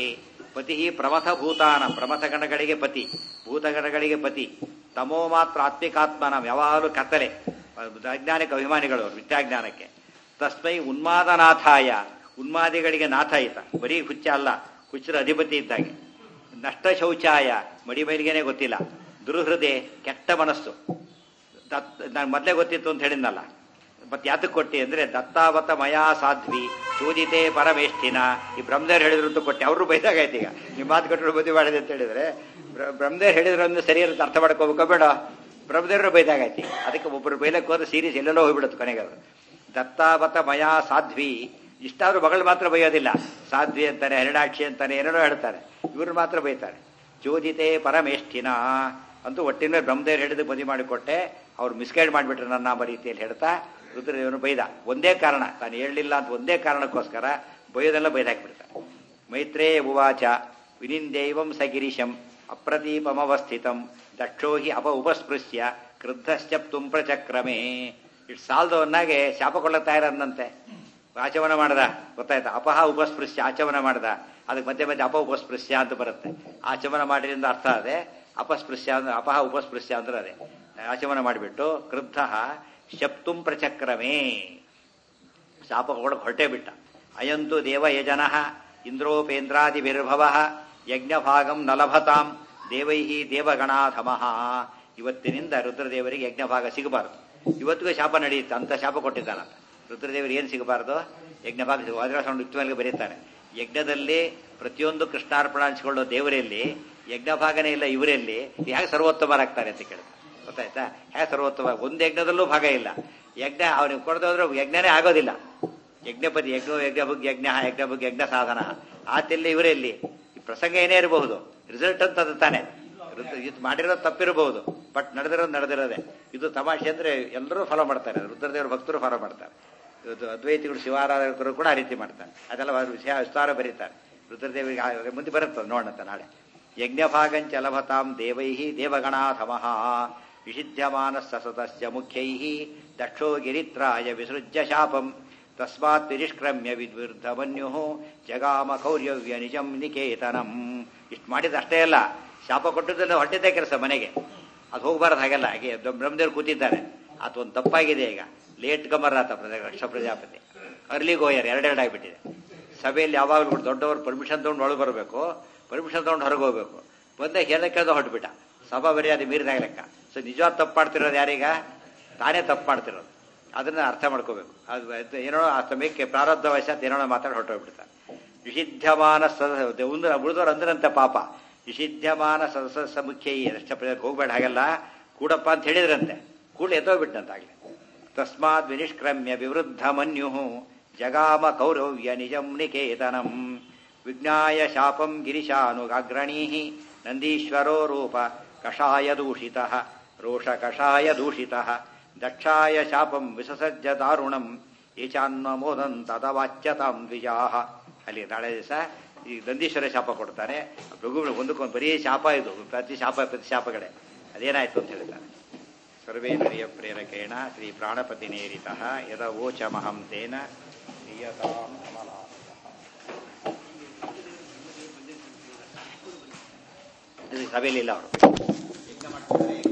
ಪತಿ ಪ್ರಮಥ ಭೂತಾನ ಪ್ರಮಥ ಗಣಗಳಿಗೆ ಪತಿ ಭೂತಗಣಗಳಿಗೆ ಪತಿ ತಮೋ ಮಾತ್ರ ಆತ್ಮಿಕಾತ್ಮನ ಯಾವಾಗಲೂ ಕತ್ತಲೆ ವೈಜ್ಞಾನಿಕ ಅಭಿಮಾನಿಗಳು ಅವರು ವಿದ್ಯಾಜ್ಞಾನಕ್ಕೆ ತಸ್ಮೈ ಉನ್ಮಾದನಾಥಾಯ ಉನ್ಮಾದಿಗಳಿಗೆ ನಾಥ ಈತ ಬರೀ ಹುಚ್ಚ ಅಲ್ಲ ಹುಚ್ಚರ ಅಧಿಪತಿ ಇದ್ದಾಗೆ ನಷ್ಟ ಶೌಚಾಯ ಮಡಿ ಮೈಲಿಗೆನೆ ಗೊತ್ತಿಲ್ಲ ದುರ್ಹೃದಯ ಕೆಟ್ಟ ಮನಸ್ಸು ದತ್ ನಾನು ಮೊದಲೇ ಗೊತ್ತಿತ್ತು ಅಂತ ಹೇಳಿದ್ನಲ್ಲ ಮತ್ತೆ ಯಾತಕ್ಕೆ ಕೊಟ್ಟಿ ಅಂದ್ರೆ ದತ್ತಾವತ ಮಯಾ ಸಾಧ್ವಿ ಚೋದಿತೆ ಪರಮೇಷ್ಠಿನ ಈ ಬ್ರಹ್ಮದೇವ್ರು ಹೇಳಿದ್ರು ಅಂತ ಕೊಟ್ಟೆ ಅವರು ಬೈದಾಗೈತೆ ಈಗ ನಿಮ್ಮ ಮಾತು ಕೊಟ್ಟರು ಬುದ್ಧಿ ಮಾಡಿದೆ ಅಂತ ಹೇಳಿದ್ರೆ ಬ್ರ- ಬ್ರಹ್ಮದೇವ್ರು ಹೇಳಿದ್ರು ಅಂದ್ರೆ ಸರಿ ಅಂತ ಅರ್ಥ ಮಾಡ್ಕೋಬೇಕೋ ಬೇಡ ಬ್ರಹ್ಮದೇವ್ರು ಬೈದಾಗೈತಿ ಅದಕ್ಕೆ ಒಬ್ಬರು ಬೈಲಕ್ಕೆ ಹೋದ್ರೆ ಸೀರೀಸ್ ಎಲ್ಲೆಲ್ಲೋ ಹೋಗ್ಬಿಡುತ್ತೆ ಕೊನೆಗೆ ಅವರು ದತ್ತಾವತ ಮಯಾ ಸಾಧ್ವಿ ಇಷ್ಟಾದ್ರೂ ಮಗಳು ಮಾತ್ರ ಬೈಯೋದಿಲ್ಲ ಸಾಧ್ವಿ ಅಂತಾನೆ ಹರಿಣಾಕ್ಷಿ ಅಂತಾನೆ ಏನೇನೋ ಹೇಳ್ತಾರೆ ಇವ್ರು ಮಾತ್ರ ಬೈತಾರೆ ಚೋದಿತೆ ಪರಮೇಷ್ಠಿನ ಅಂತೂ ಒಟ್ಟಿನ ಮೇಲೆ ಬ್ರಹ್ಮದೇವ್ರು ಹೇಳಿದ ಬದಿ ಮಾಡಿಕೊಟ್ಟೆ ಅವ್ರು ಮಿಸ್ಗೈಡ್ ಮಾಡಿಬಿಟ್ರೆ ನನ್ನ ಎಂಬ ರೀತಿಯಲ್ಲಿ ಹೇಳ್ತಾ ರುದ್ರದೇವನು ಬೈದ ಒಂದೇ ಕಾರಣ ತಾನು ಹೇಳಲಿಲ್ಲ ಅಂತ ಒಂದೇ ಕಾರಣಕ್ಕೋಸ್ಕರ ಬೈಯೋದೆಲ್ಲ ಬೈದಾಕ್ಬಿಡ್ತಾರೆ ಮೈತ್ರೇ ಉವಾಚ ವಿನಿಂದೈವಂ ಸ ಗಿರೀಶಂ ಅಪ್ರದೀಪಮವಸ್ಥಿತಂ ದಕ್ಷೋ ಹಿ ಅಪ ಉಪಸ್ಪೃಶ್ಯ ಕ್ರುದ್ಧಶ್ಚಪ್ತುಂ ಪ್ರಚಕ್ರಮೇ ಇಷ್ಟು ಸಾಲದವನ್ನಾಗೆ ಶಾಪ ಕೊಳ್ಳುತ್ತಾ ಇರೋದಂತೆ ಆಚಮನ ಮಾಡ್ದ ಗೊತ್ತಾಯ್ತಾ ಅಪಹ ಉಪಸ್ಪೃಶ್ಯ ಆಚಮನ ಮಾಡ್ದ ಅದಕ್ಕೆ ಮಧ್ಯೆ ಮಧ್ಯೆ ಅಪ ಉಪಸ್ಪೃಶ್ಯ ಅಂತ ಬರುತ್ತೆ ಆಚಮನ ಮಾಡಿದ್ರಿಂದ ಅರ್ಥ ಅದೇ ಅಪಸ್ಪೃಶ್ಯ ಅಂದ್ರೆ ಅಪಹ ಉಪಸ್ಪೃಶ್ಯ ಅಂದ್ರೆ ಅದೇ ಆಚಮನ ಮಾಡಿಬಿಟ್ಟು ಕ್ರುದ್ಧ ಶಪ್ತುಂ ಪ್ರಚಕ್ರಮೇ ಶಾಪ ಕೊಡಕ್ಕೆ ಹೊರಟೇ ಬಿಟ್ಟ ಅಯಂತು ದೇವ ಯಜನ ಇಂದ್ರೋಪೇಂದ್ರಾದಿಭಿರ್ಭವ ಯಜ್ಞಭಾಗಂ ನಲಭತಾಂ ದೇವೈ ದೇವಗಣಾಧಮಃ ಇವತ್ತಿನಿಂದ ರುದ್ರದೇವರಿಗೆ ಯಜ್ಞಭಾಗ ಸಿಗಬಾರದು ಇವತ್ತಿಗೂ ಶಾಪ ನಡೆಯುತ್ತೆ ಅಂತ ಶಾಪ ಕೊಟ್ಟಿದ್ದಾನಂತ ರುದ್ರದೇವರಿಗೆ ಏನು ಸಿಗಬಾರದು ಯಜ್ಞಭಾಗ ಸಿಗ ವಾದ್ರಾಸೌಂಡ್ ಯುಕ್ತವಾಗಿ ಬರೀತಾರೆ ಯಜ್ಞದಲ್ಲಿ ಪ್ರತಿಯೊಂದು ಕೃಷ್ಣಾರ್ಪಣ ಹಂಚಿಕೊಳ್ಳೋ ದೇವರಲ್ಲಿ ಯಜ್ಞಭಾಗನೇ ಇಲ್ಲ ಇವರಲ್ಲಿ ಹೇಗೆ ಸರ್ವೋತ್ತಮರಾಗ್ತಾರೆ ಅಂತ ಕೇಳಿದ್ರೆ ಗೊತ್ತಾಯ್ತಾ ಹೇಗೆ ಸರ್ವೋತ್ತಮ ಒಂದು ಯಜ್ಞದಲ್ಲೂ ಭಾಗ ಇಲ್ಲ ಯಜ್ಞ ಅವನಿಗೆ ಕೊಡದೋದ್ರೆ ಯಜ್ಞನೇ ಆಗೋದಿಲ್ಲ ಯಜ್ಞಪತಿ ಯಜ್ಞ ಯಜ್ಞಭುಗ್ ಯಜ್ಞ ಯಜ್ಞಭುಗ್ ಯಜ್ಞ ಸಾಧನ ಆತೆಲ್ಲಿ ಇವರಲ್ಲಿ ಈ ಪ್ರಸಂಗ ಏನೇ ಇರಬಹುದು ರಿಸಲ್ಟ್ ಅಂತ ಅದು ತಾನೆ ರುದ್ರ- ಇದು ಮಾಡಿರೋದು ತಪ್ಪಿರಬಹುದು ಬಟ್ ನಡೆದಿರೋದು ನಡೆದಿರೋದೆ ಇದು ತಮಾಷೆ ಅಂದ್ರೆ ಎಲ್ಲರೂ ಫಾಲೋ ಮಾಡ್ತಾರೆ ರುದ್ರದೇವರ ಭಕ್ತರು ಫಾಲೋ ಮಾಡ್ತಾರೆ ಇದು ಅದ್ವೈತಿಗಳು ಶಿವಾರಾಧಕರು ಕೂಡ ಆ ರೀತಿ ಮಾಡ್ತಾರೆ ಅದೆಲ್ಲ ಅವ್ರ ವಿಷಯ ವಿಸ್ತಾರ ಬರೀತಾರೆ ರುದ್ರದೇವರಿಗೆ ಆ- ಮುಂದೆ ಬರುತ್ತೆ ಅದು ನೋಡಂತ ನಾಳೆ ಯಜ್ಞಭಾಗಂಚ ಲಭತಾಂ ದೇವೈ ದೇವಗಣಾಧಮಃ ವಿಷಿಧ್ಯಮಾನ ಸತತಸ್ಯ ಮುಖ್ಯೈ ದಕ್ಷೋ ಗಿರಿತ್ರಾಯ ವಿಸೃಜ್ಯ ಶಾಪಂ ತಸ್ಮಾತ್ ನಿಷ್ಕ್ರಮ್ಯ ವಿದ್ವಿರ್ಧಮನ್ಯು ಜಗಾಮ ಕೌರ್ಯವ್ಯ ನಿಜಂ ನಿಕೇತನಂ ಇಷ್ಟು ಮಾಡಿದ ಅಷ್ಟೇ ಅಲ್ಲ ಶಾಪ ಕೊಟ್ಟದನ್ನು ಹೊಟ್ಟಿದ್ದೇ ಕೆಲಸ ಮನೆಗೆ ಅದು ಹೋಗಬಾರ್ದು ಹಾಗೆಲ್ಲ ಹಾಗೆ ಬ್ರಹ್ಮದೇವ್ರು ಕೂತಿದ್ದಾರೆ ಅದು ಒಂದು ತಪ್ಪಾಗಿದೆ ಈಗ ಲೇಟ್ ಕಮರ್ ಆತ ರಕ್ಷ ಪ್ರಜಾಪತಿ ಅರ್ಲಿ ಗೋಯರ್ ಎರಡೆರಡು ಆಗಿಬಿಟ್ಟಿದೆ ಸಭೆಯಲ್ಲಿ ಯಾವಾಗಲೂ ಕೂಡ ದೊಡ್ಡವರು ಪರ್ಮಿಷನ್ ತಗೊಂಡು ಒಳಗೆ ಬರಬೇಕು ಪರ್ಮಿಷನ್ ತಗೊಂಡು ಹೊರಗೆ ಹೋಗ್ಬೇಕು ಬಂದಾಗ ಹೇಳ ಕೇಳ್ದ ಹೊಟ್ಬಿಟ್ಟ ಸಭಾ ಮರ್ಯಾದೆ ಮೀರಿದಾಗ ಲೆಕ್ಕ ಸೊ ನಿಜವಾದ ತಪ್ಪು ಮಾಡ್ತಿರೋದು ಯಾರೀಗ ತಾನೇ ತಪ್ಪು ಮಾಡ್ತಿರೋದು ಅದನ್ನ ಅರ್ಥ ಮಾಡ್ಕೋಬೇಕು ಅದು ಅದು ಏನೋ ಆ ಸಮಯಕ್ಕೆ ಪ್ರಾರಬ್ಧ ವಶಾತ್ ಏನೋ ಮಾತಾಡಿ ಹೊರಟೋಗ್ಬಿಡ್ತಾರೆ ವಿಷಿಧ್ಯಮಾನ ಸದಸ್ಯ ಉಳಿದವರು ಉಳಿದವರು ಅಂದ್ರಂತೆ ಪಾಪ ವಿಷಿಧ್ಯಮಾನ ಸದಸ್ಯ ಮುಖ್ಯ ಈ ರಕ್ಷಪ್ರಜಕ್ಕೆ ಹೋಗ್ಬೇಡ ಹಾಗೆಲ್ಲ ಕೂಡಪ್ಪ ಅಂತ ಹೇಳಿದ್ರಂತೆ ಕೂಡ ಎದ್ದೋಗ್ಬಿಟ್ಟಂತಾಗ್ಲಿ ತಸ್ಮಾತ್ ವಿನಿಷ್ಕ್ರಮ್ಯ ವಿವೃದ್ಧ ಮನ್ಯು ಜಗಾಮ ಕೌರವ್ಯ ನಿಜಂ ನಿಕೇತನಂ ವಿಜ್ಞಾಯ ಶಾಪಂ ಗಿರಿಶಾನುಗಾಗ್ರಣೀ ನಂದೀಶ್ವರೋ ರೂಪ ಕಷಾಯ ದೂಷಿತ ರೋಷ ಕಷಾಯ ದೂಷಿತ ದಕ್ಷಾಯ ಶಾಪಂ ವಿಸಸಜ್ಜ ದಾರುಣಂ ಏಚಾನ್ಮೋದನ್ ತದವಾಚ್ಯತಾಂ ದ್ವಿಜಾಹ ಅಲ್ಲಿ ನಾಳೆ ದಿವಸ ಈ ನಂದೀಶ್ವರ ಶಾಪ ಕೊಡ್ತಾನೆ ಭೃಗು ಒಂದಕ್ಕೊಂದು ಬರೀ ಶಾಪ ಇದು ಪ್ರತಿ ಶಾಪ ಪ್ರತಿ ಶಾಪಗಳೇ ಅದೇನಾಯ್ತು ಅಂತ ಹೇಳ್ತಾರೆ ಸರ್ವೇಂದ್ರಿಯ ಪ್ರೇರಕೇಣ ಶ್ರೀ ಪ್ರಾಣಪತಿ ನೇರಿತ ಯದ ಓಚಮಹಂ ತೇನ ನಿಯತಾಂ ಕಮಲಾಲಯಃ. ಇದು ಸಭೆಯಲ್ಲಿಲ್ಲ ಅವರು